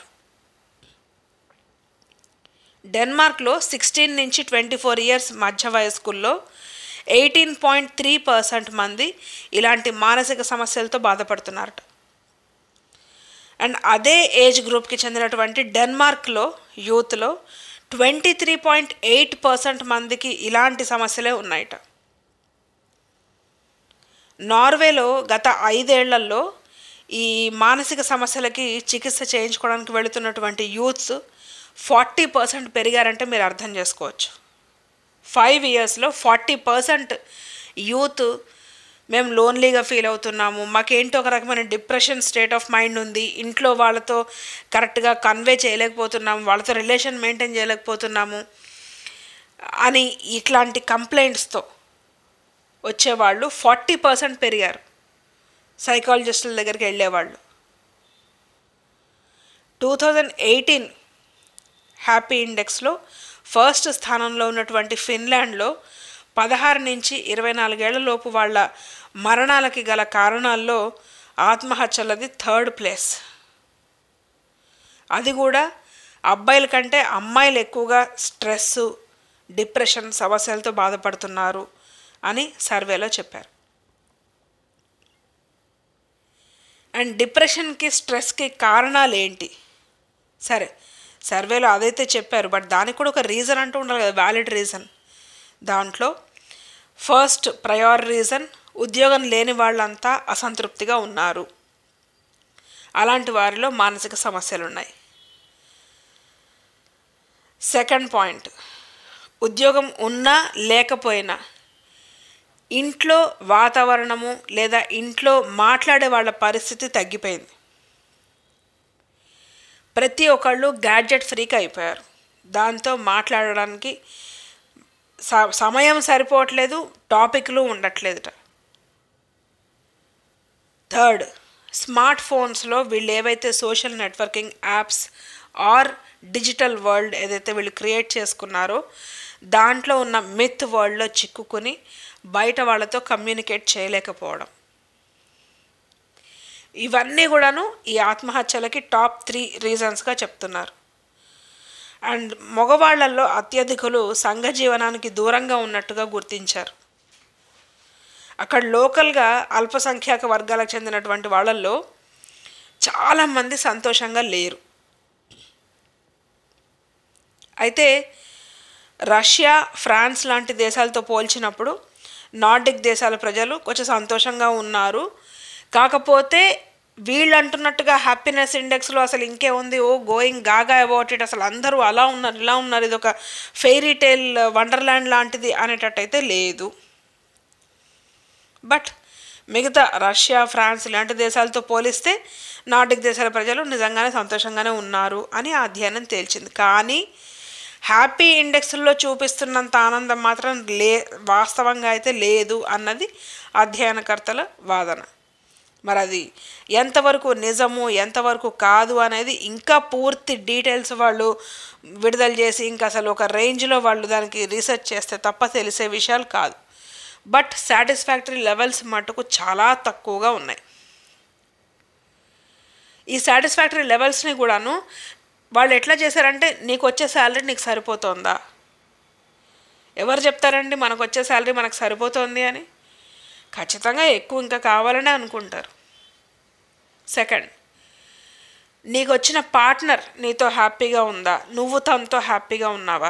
Speaker 4: డెన్మార్క్లో సిక్స్టీన్ నుంచి ట్వంటీ ఫోర్ ఇయర్స్ మధ్య వయస్కుల్లో ఎయిటీన్ పాయింట్ త్రీ పర్సెంట్ మంది ఇలాంటి మానసిక సమస్యలతో బాధపడుతున్నారట అండ్ అదే ఏజ్ గ్రూప్కి చెందినటువంటి డెన్మార్క్లో యూత్లో twenty three point eight percent మందికి ఇలాంటి సమస్యలే ఉన్నాయట నార్వేలో గత ఐదేళ్లలో ఈ మానసిక సమస్యలకి చికిత్స చేయించుకోవడానికి వెళుతున్నటువంటి యూత్స్ ఫార్టీ పర్సెంట్ పెరిగారంటే మీరు అర్థం చేసుకోవచ్చు ఫైవ్ ఇయర్స్లో ఫార్టీ పర్సెంట్ యూత్ మేము లోన్లీగా ఫీల్ అవుతున్నాము మాకేంటో ఒక రకమైన డిప్రెషన్ స్టేట్ ఆఫ్ మైండ్ ఉంది ఇంట్లో వాళ్ళతో కరెక్ట్గా కన్వే చేయలేకపోతున్నాము వాళ్ళతో రిలేషన్ మెయింటైన్ చేయలేకపోతున్నాము అని ఇట్లాంటి కంప్లైంట్స్తో వచ్చేవాళ్ళు ఫార్టీ పర్సెంట్ పెరిగారు సైకాలజిస్టుల దగ్గరికి వెళ్ళేవాళ్ళు టూ థౌజండ్ ఎయిటీన్ హ్యాపీ ఇండెక్స్లో ఫస్ట్ స్థానంలో ఉన్నటువంటి ఫిన్లాండ్లో పదహారు నుంచి ఇరవై నాలుగేళ్ల లోపు వాళ్ళ మరణాలకి గల కారణాల్లో ఆత్మహత్యలది థర్డ్ ప్లేస్ అది కూడా అబ్బాయిల కంటే అమ్మాయిలు ఎక్కువగా స్ట్రెస్ డిప్రెషన్ సమస్యలతో బాధపడుతున్నారు అని సర్వేలో చెప్పారు అండ్ డిప్రెషన్కి స్ట్రెస్కి కారణాలు ఏంటి సరే సర్వేలో అదైతే చెప్పారు బట్ దానికి కూడా ఒక రీజన్ అంటూ ఉండాలి కదా వ్యాలిడ్ రీజన్ దాంట్లో ఫస్ట్ ప్రయార్ రీజన్ ఉద్యోగం లేని వాళ్ళంతా అసంతృప్తిగా ఉన్నారు అలాంటి వారిలో మానసిక సమస్యలు ఉన్నాయి సెకండ్ పాయింట్ ఉద్యోగం ఉన్నా లేకపోయినా ఇంట్లో వాతావరణము లేదా ఇంట్లో మాట్లాడే వాళ్ళ పరిస్థితి తగ్గిపోయింది ప్రతి ఒక్కళ్ళు గ్యాడ్జెట్ ఫ్రీక్ అయిపోయారు దాంతో మాట్లాడడానికి స- సమయం సరిపోవట్లేదు టాపిక్లు ఉండట్లేదుట థర్డ్ స్మార్ట్ ఫోన్స్లో వీళ్ళు ఏవైతే social networking apps or digital world ఏదైతే వీళ్ళు క్రియేట్ చేసుకున్నారో దాంట్లో ఉన్న మిత్ వరల్డ్లో చిక్కుకుని బయట వాళ్ళతో కమ్యూనికేట్ చేయలేకపోవడం ఇవన్నీ కూడాను ఈ ఆత్మహత్యలకి టాప్ త్రీ రీజన్స్గా చెప్తున్నారు అండ్ మగవాళ్లలో అత్యధికులు సంఘ జీవనానికి దూరంగా ఉన్నట్టుగా గుర్తించారు అక్కడ లోకల్గా అల్పసంఖ్యాక వర్గాలకు చెందినటువంటి వాళ్ళల్లో చాలామంది సంతోషంగా లేరు అయితే రష్యా ఫ్రాన్స్ లాంటి దేశాలతో పోల్చినప్పుడు నార్డిక్ దేశాల ప్రజలు కొంచెం సంతోషంగా ఉన్నారు కాకపోతే వీళ్ళు అంటున్నట్టుగా హ్యాపీనెస్ ఇండెక్స్లో అసలు ఇంకే ఉంది oh going gaga about it అసలు అందరూ అలా ఉన్నారు ఇలా ఉన్నారు ఇది ఒక ఫెయిరీ టేల్ వండర్ల్యాండ్ లాంటిది అనేటట్టయితే లేదు బట్ మిగతా రష్యా ఫ్రాన్స్ ఇలాంటి దేశాలతో పోలిస్తే నార్డిక్ దేశాల ప్రజలు నిజంగానే సంతోషంగానే ఉన్నారు అని ఆ అధ్యయనం తేల్చింది కానీ హ్యాపీ ఇండెక్స్లో చూపిస్తున్నంత ఆనందం మాత్రం లే వాస్తవంగా అయితే లేదు అన్నది అధ్యయనకర్తల వాదన మరి అది ఎంతవరకు నిజము ఎంతవరకు కాదు అనేది ఇంకా పూర్తి డీటెయిల్స్ వాళ్ళు విడుదల చేసి ఇంకా అసలు ఒక రేంజ్లో వాళ్ళు దానికి రీసెర్చ్ చేస్తే తప్ప తెలిసే విషయాలు కాదు బట్ సాటిస్ఫాక్టరీ లెవెల్స్ మటుకు చాలా తక్కువగా ఉన్నాయి ఈ సాటిస్ఫాక్టరీ లెవెల్స్ని కూడాను వాళ్ళు ఎట్లా చేశారంటే నీకు వచ్చే శాలరీ నీకు సరిపోతుందా ఎవరు చెప్తారండి మనకు వచ్చే శాలరీ మనకు సరిపోతుంది అని ఖచ్చితంగా ఎక్కువ ఇంకా కావాలనే అనుకుంటారు సెకండ్ నీకు వచ్చిన పార్ట్నర్ నీతో హ్యాపీగా ఉందా నువ్వు తనతో హ్యాపీగా ఉన్నావా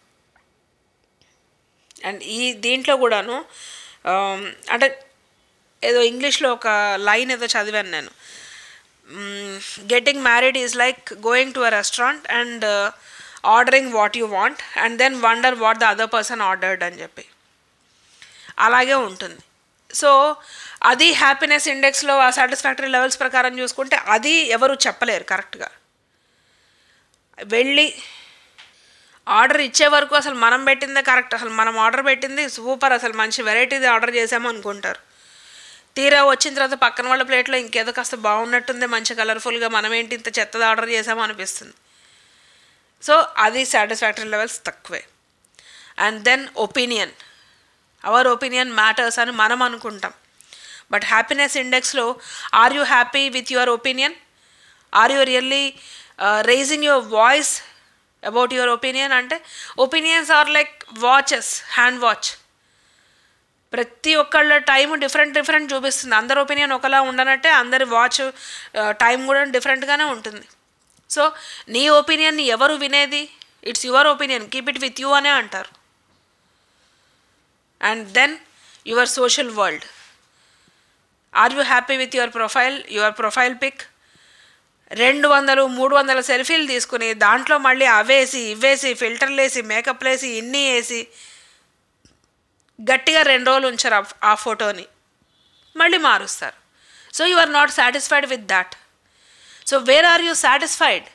Speaker 4: అండ్ ఈ దీంట్లో కూడాను ఆమ్, అంటే ఏదో ఇంగ్లీష్లో ఒక లైన్ ఏదో చదివాను నేను getting married is like going to a restaurant and ordering what you want and then wonder what the other person ordered అని చెప్పి అలాగే ఉంటుంది సో అది హ్యాపీనెస్ ఇండెక్స్లో ఆ సాటిస్ఫాక్టరీ లెవెల్స్ ప్రకారం చూసుకుంటే అది ఎవరు చెప్పలేరు కరెక్ట్గా వెళ్ళి ఆర్డర్ ఇచ్చే వరకు అసలు మనం పెట్టిందే కరెక్ట్ అసలు మనం ఆర్డర్ పెట్టింది సూపర్ అసలు మంచి వెరైటీది ఆర్డర్ చేసాము అనుకుంటారు తీరా వచ్చిన తర్వాత పక్కన వాళ్ళ ప్లేట్లో ఇంకేదో కాస్త బాగున్నట్టుంది మంచి కలర్ఫుల్గా మనం ఏంటి ఇంత చెత్తది ఆర్డర్ చేసామో అనిపిస్తుంది సో అది సాటిస్ఫాక్టరీ లెవెల్స్ తక్కువే and then opinion our opinion matters అని మనం అనుకుంటాం బట్ హ్యాపీనెస్ ఇండెక్స్లో are you happy with your opinion are you really raising your voice about your opinion అంటే opinions are like watches hand watch ప్రతి ఒక్కళ్ళ time different different చూపిస్తుంది అందరి opinion ఒకలా ఉండనట్టే అందరి వాచ్ టైం కూడా డిఫరెంట్గానే ఉంటుంది సో నీ ఒపీనియన్ని ఎవరు వినేది it's your opinion keep it with you అనే అంటారు and then your social world are you happy with your profile your profile pic రెండు వందలు మూడు వందల సెల్ఫీలు తీసుకుని దాంట్లో మళ్ళీ అవేసి ఇవేసి ఫిల్టర్లు వేసి మేకప్లు వేసి ఇన్ని వేసి గట్టిగా రెండు రోజులు ఉంచారు ఆ- ఆ ఫోటోని మళ్ళీ మారుస్తారు so you are not satisfied with that so where are you satisfied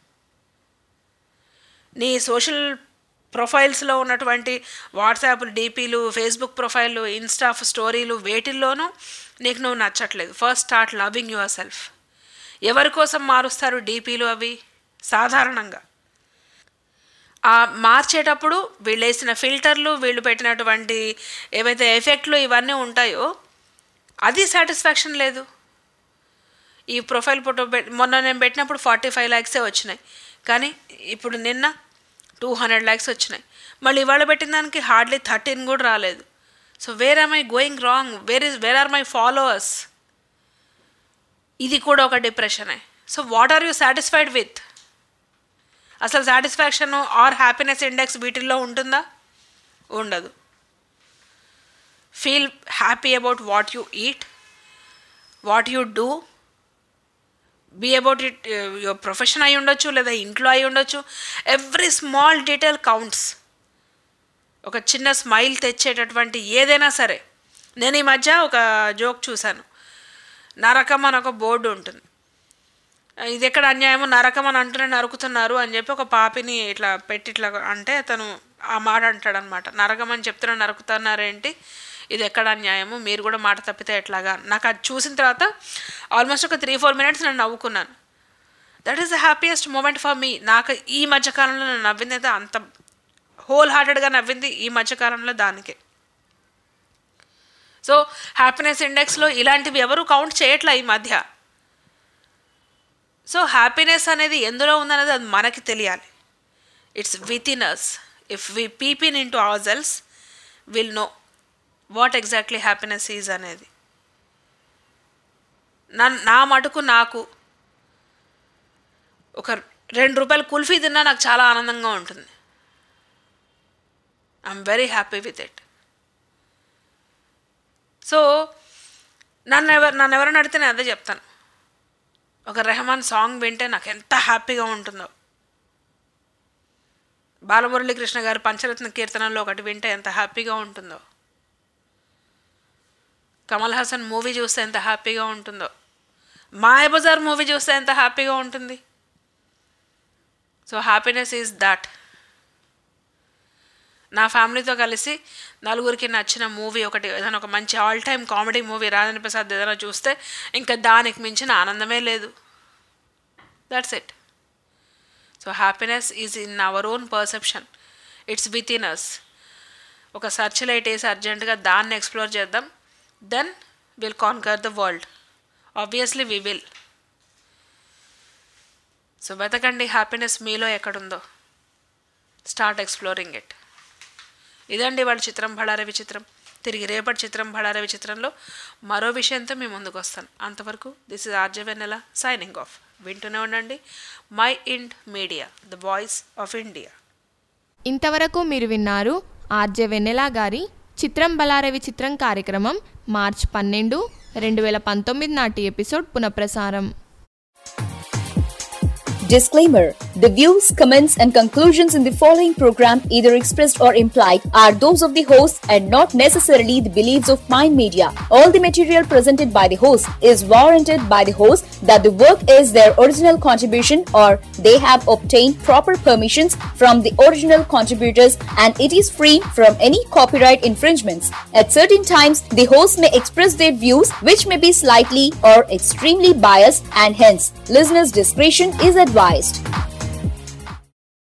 Speaker 4: నీ సోషల్ ప్రొఫైల్స్లో ఉన్నటువంటి వాట్సాప్ డీపీలు ఫేస్బుక్ ప్రొఫైల్ ఇన్స్టా స్టోరీలు వేటిల్లోనూ నీకు నువ్వు నచ్చట్లేదు first start loving yourself ఎవరి కోసం మారుస్తారు డీపీలు అవి సాధారణంగా ఆ మార్చేటప్పుడు వీళ్ళు వేసిన ఫిల్టర్లు వీళ్ళు పెట్టినటువంటి ఏవైతే ఎఫెక్ట్లు ఇవన్నీ ఉంటాయో అది సాటిస్ఫాక్షన్ లేదు ఈ ప్రొఫైల్ ఫోటో పెట్ మొన్న నేను పెట్టినప్పుడు ఫార్టీ ఫైవ్ ల్యాక్సే వచ్చినాయి కానీ ఇప్పుడు నిన్న టూ హండ్రెడ్ ల్యాక్స్ వచ్చినాయి మళ్ళీ ఇవాళ పెట్టిన దానికి హార్డ్లీ థర్టీన్ కూడా రాలేదు so where are my going wrong where is where are my followers ఇది కూడా ఒక డిప్రెషనే so what are you satisfied with అసలు సాటిస్ఫాక్షన్ ఆర్ హ్యాపీనెస్ ఇండెక్స్ వీటిల్లో ఉంటుందా ఉండదు feel happy about what you eat what you do be about it your profession అయి ఉండొచ్చు లేదా ఇంట్లో అయి ఉండొచ్చు ఎవ్రీ స్మాల్ డీటెయిల్ కౌంట్స్ ఒక చిన్న స్మైల్ తెచ్చేటటువంటి ఏదైనా సరే నేను ఈ మధ్య ఒక జోక్ చూశాను నరకం అని ఒక బోర్డు ఉంటుంది ఇది ఎక్కడ అన్యాయమో నరకం అని అంటూనే నరుకుతున్నారు అని చెప్పి ఒక పాపిని ఇట్లా పెట్టి ఇట్లా అంటే అతను ఆ మాట అంటాడు అనమాట నరకం అని చెప్తున్నా నరుకుతున్నారేంటి ఇది ఎక్కడ అన్యాయము మీరు కూడా మాట తప్పితే ఎట్లాగా నాకు అది చూసిన తర్వాత ఆల్మోస్ట్ ఒక త్రీ ఫోర్ మినిట్స్ నేను నవ్వుకున్నాను that is the happiest moment for me నాకు ఈ మధ్యకాలంలో నేను నవ్వింది అయితే అంత హోల్ హార్టెడ్గా నవ్వింది ఈ మధ్యకాలంలో దానికే సో హ్యాపీనెస్ ఇండెక్స్లో ఇలాంటివి ఎవరు కౌంట్ చేయట్లే ఈ మధ్య సో హ్యాపీనెస్ అనేది ఎందులో ఉందనేది అది మనకి తెలియాలి it's within us if we peep in into ourselves will know what exactly happiness is అనేది నా నా మటుకు నాకు ఒక రెండు రూపాయలు కుల్ఫీ తిన్నా నాకు చాలా ఆనందంగా ఉంటుంది I'm very happy with it so నన్ను ఎవరు నన్ను ఎవరైనా అడిగితే నేను అదే చెప్తాను ఒక రెహమాన్ సాంగ్ వింటే నాకు ఎంత హ్యాపీగా ఉంటుందో బాలమురళీకృష్ణ గారి పంచరత్న కీర్తనలో ఒకటి వింటే ఎంత హ్యాపీగా ఉంటుందో కమల్ హాసన్ మూవీ చూస్తే ఎంత హ్యాపీగా ఉంటుందో మాయబజార్ మూవీ చూస్తే ఎంత హ్యాపీగా ఉంటుంది సో హ్యాపీనెస్ ఈజ్ దాట్ నా ఫ్యామిలీతో కలిసి నలుగురికి నచ్చిన మూవీ ఒకటి ఏదైనా ఒక మంచి all time comedy movie Rajendra Prasad ఏదైనా చూస్తే ఇంకా దానికి మించిన ఆనందమే లేదు that's it so happiness is in our own perception it's within us ఒక సర్చ్ లైట్ వేసి అర్జెంటుగా దాన్ని ఎక్స్ప్లోర్ చేద్దాం then will conquer the world obviously we will so వెతకండి హ్యాపీనెస్ మీలో ఎక్కడుందో స్టార్ట్ ఎక్స్ప్లోరింగ్ ఇట్ ఇదండి వాళ్ళ చిత్రం భళారవి చిత్రం తిరిగి రేపటి చిత్రం భళారవి చిత్రంలో మరో విషయంతో మీ ముందుకు వస్తాను అంతవరకు this is RJ Vennela signing off వింటూనే ఉండండి Mind Media the voice of India
Speaker 3: ఇంతవరకు మీరు విన్నారు ఆర్జే వెన్నెలా గారి చిత్రం బలారవి చిత్రం కార్యక్రమం మార్చ్ పన్నెండు రెండు వేల పంతొమ్మిది నాటి ఎపిసోడ్ పునఃప్రసారం
Speaker 9: Disclaimer The views, comments, and conclusions in the following program, either expressed or implied, are those of the host and not necessarily the beliefs of Mind Media. All the material presented by the host is warranted by the host that the work is their original contribution or they have obtained proper permissions from the original contributors and it is free from any copyright infringements. At certain times, the host may express their views which may be slightly or extremely biased and hence listeners' discretion is advised.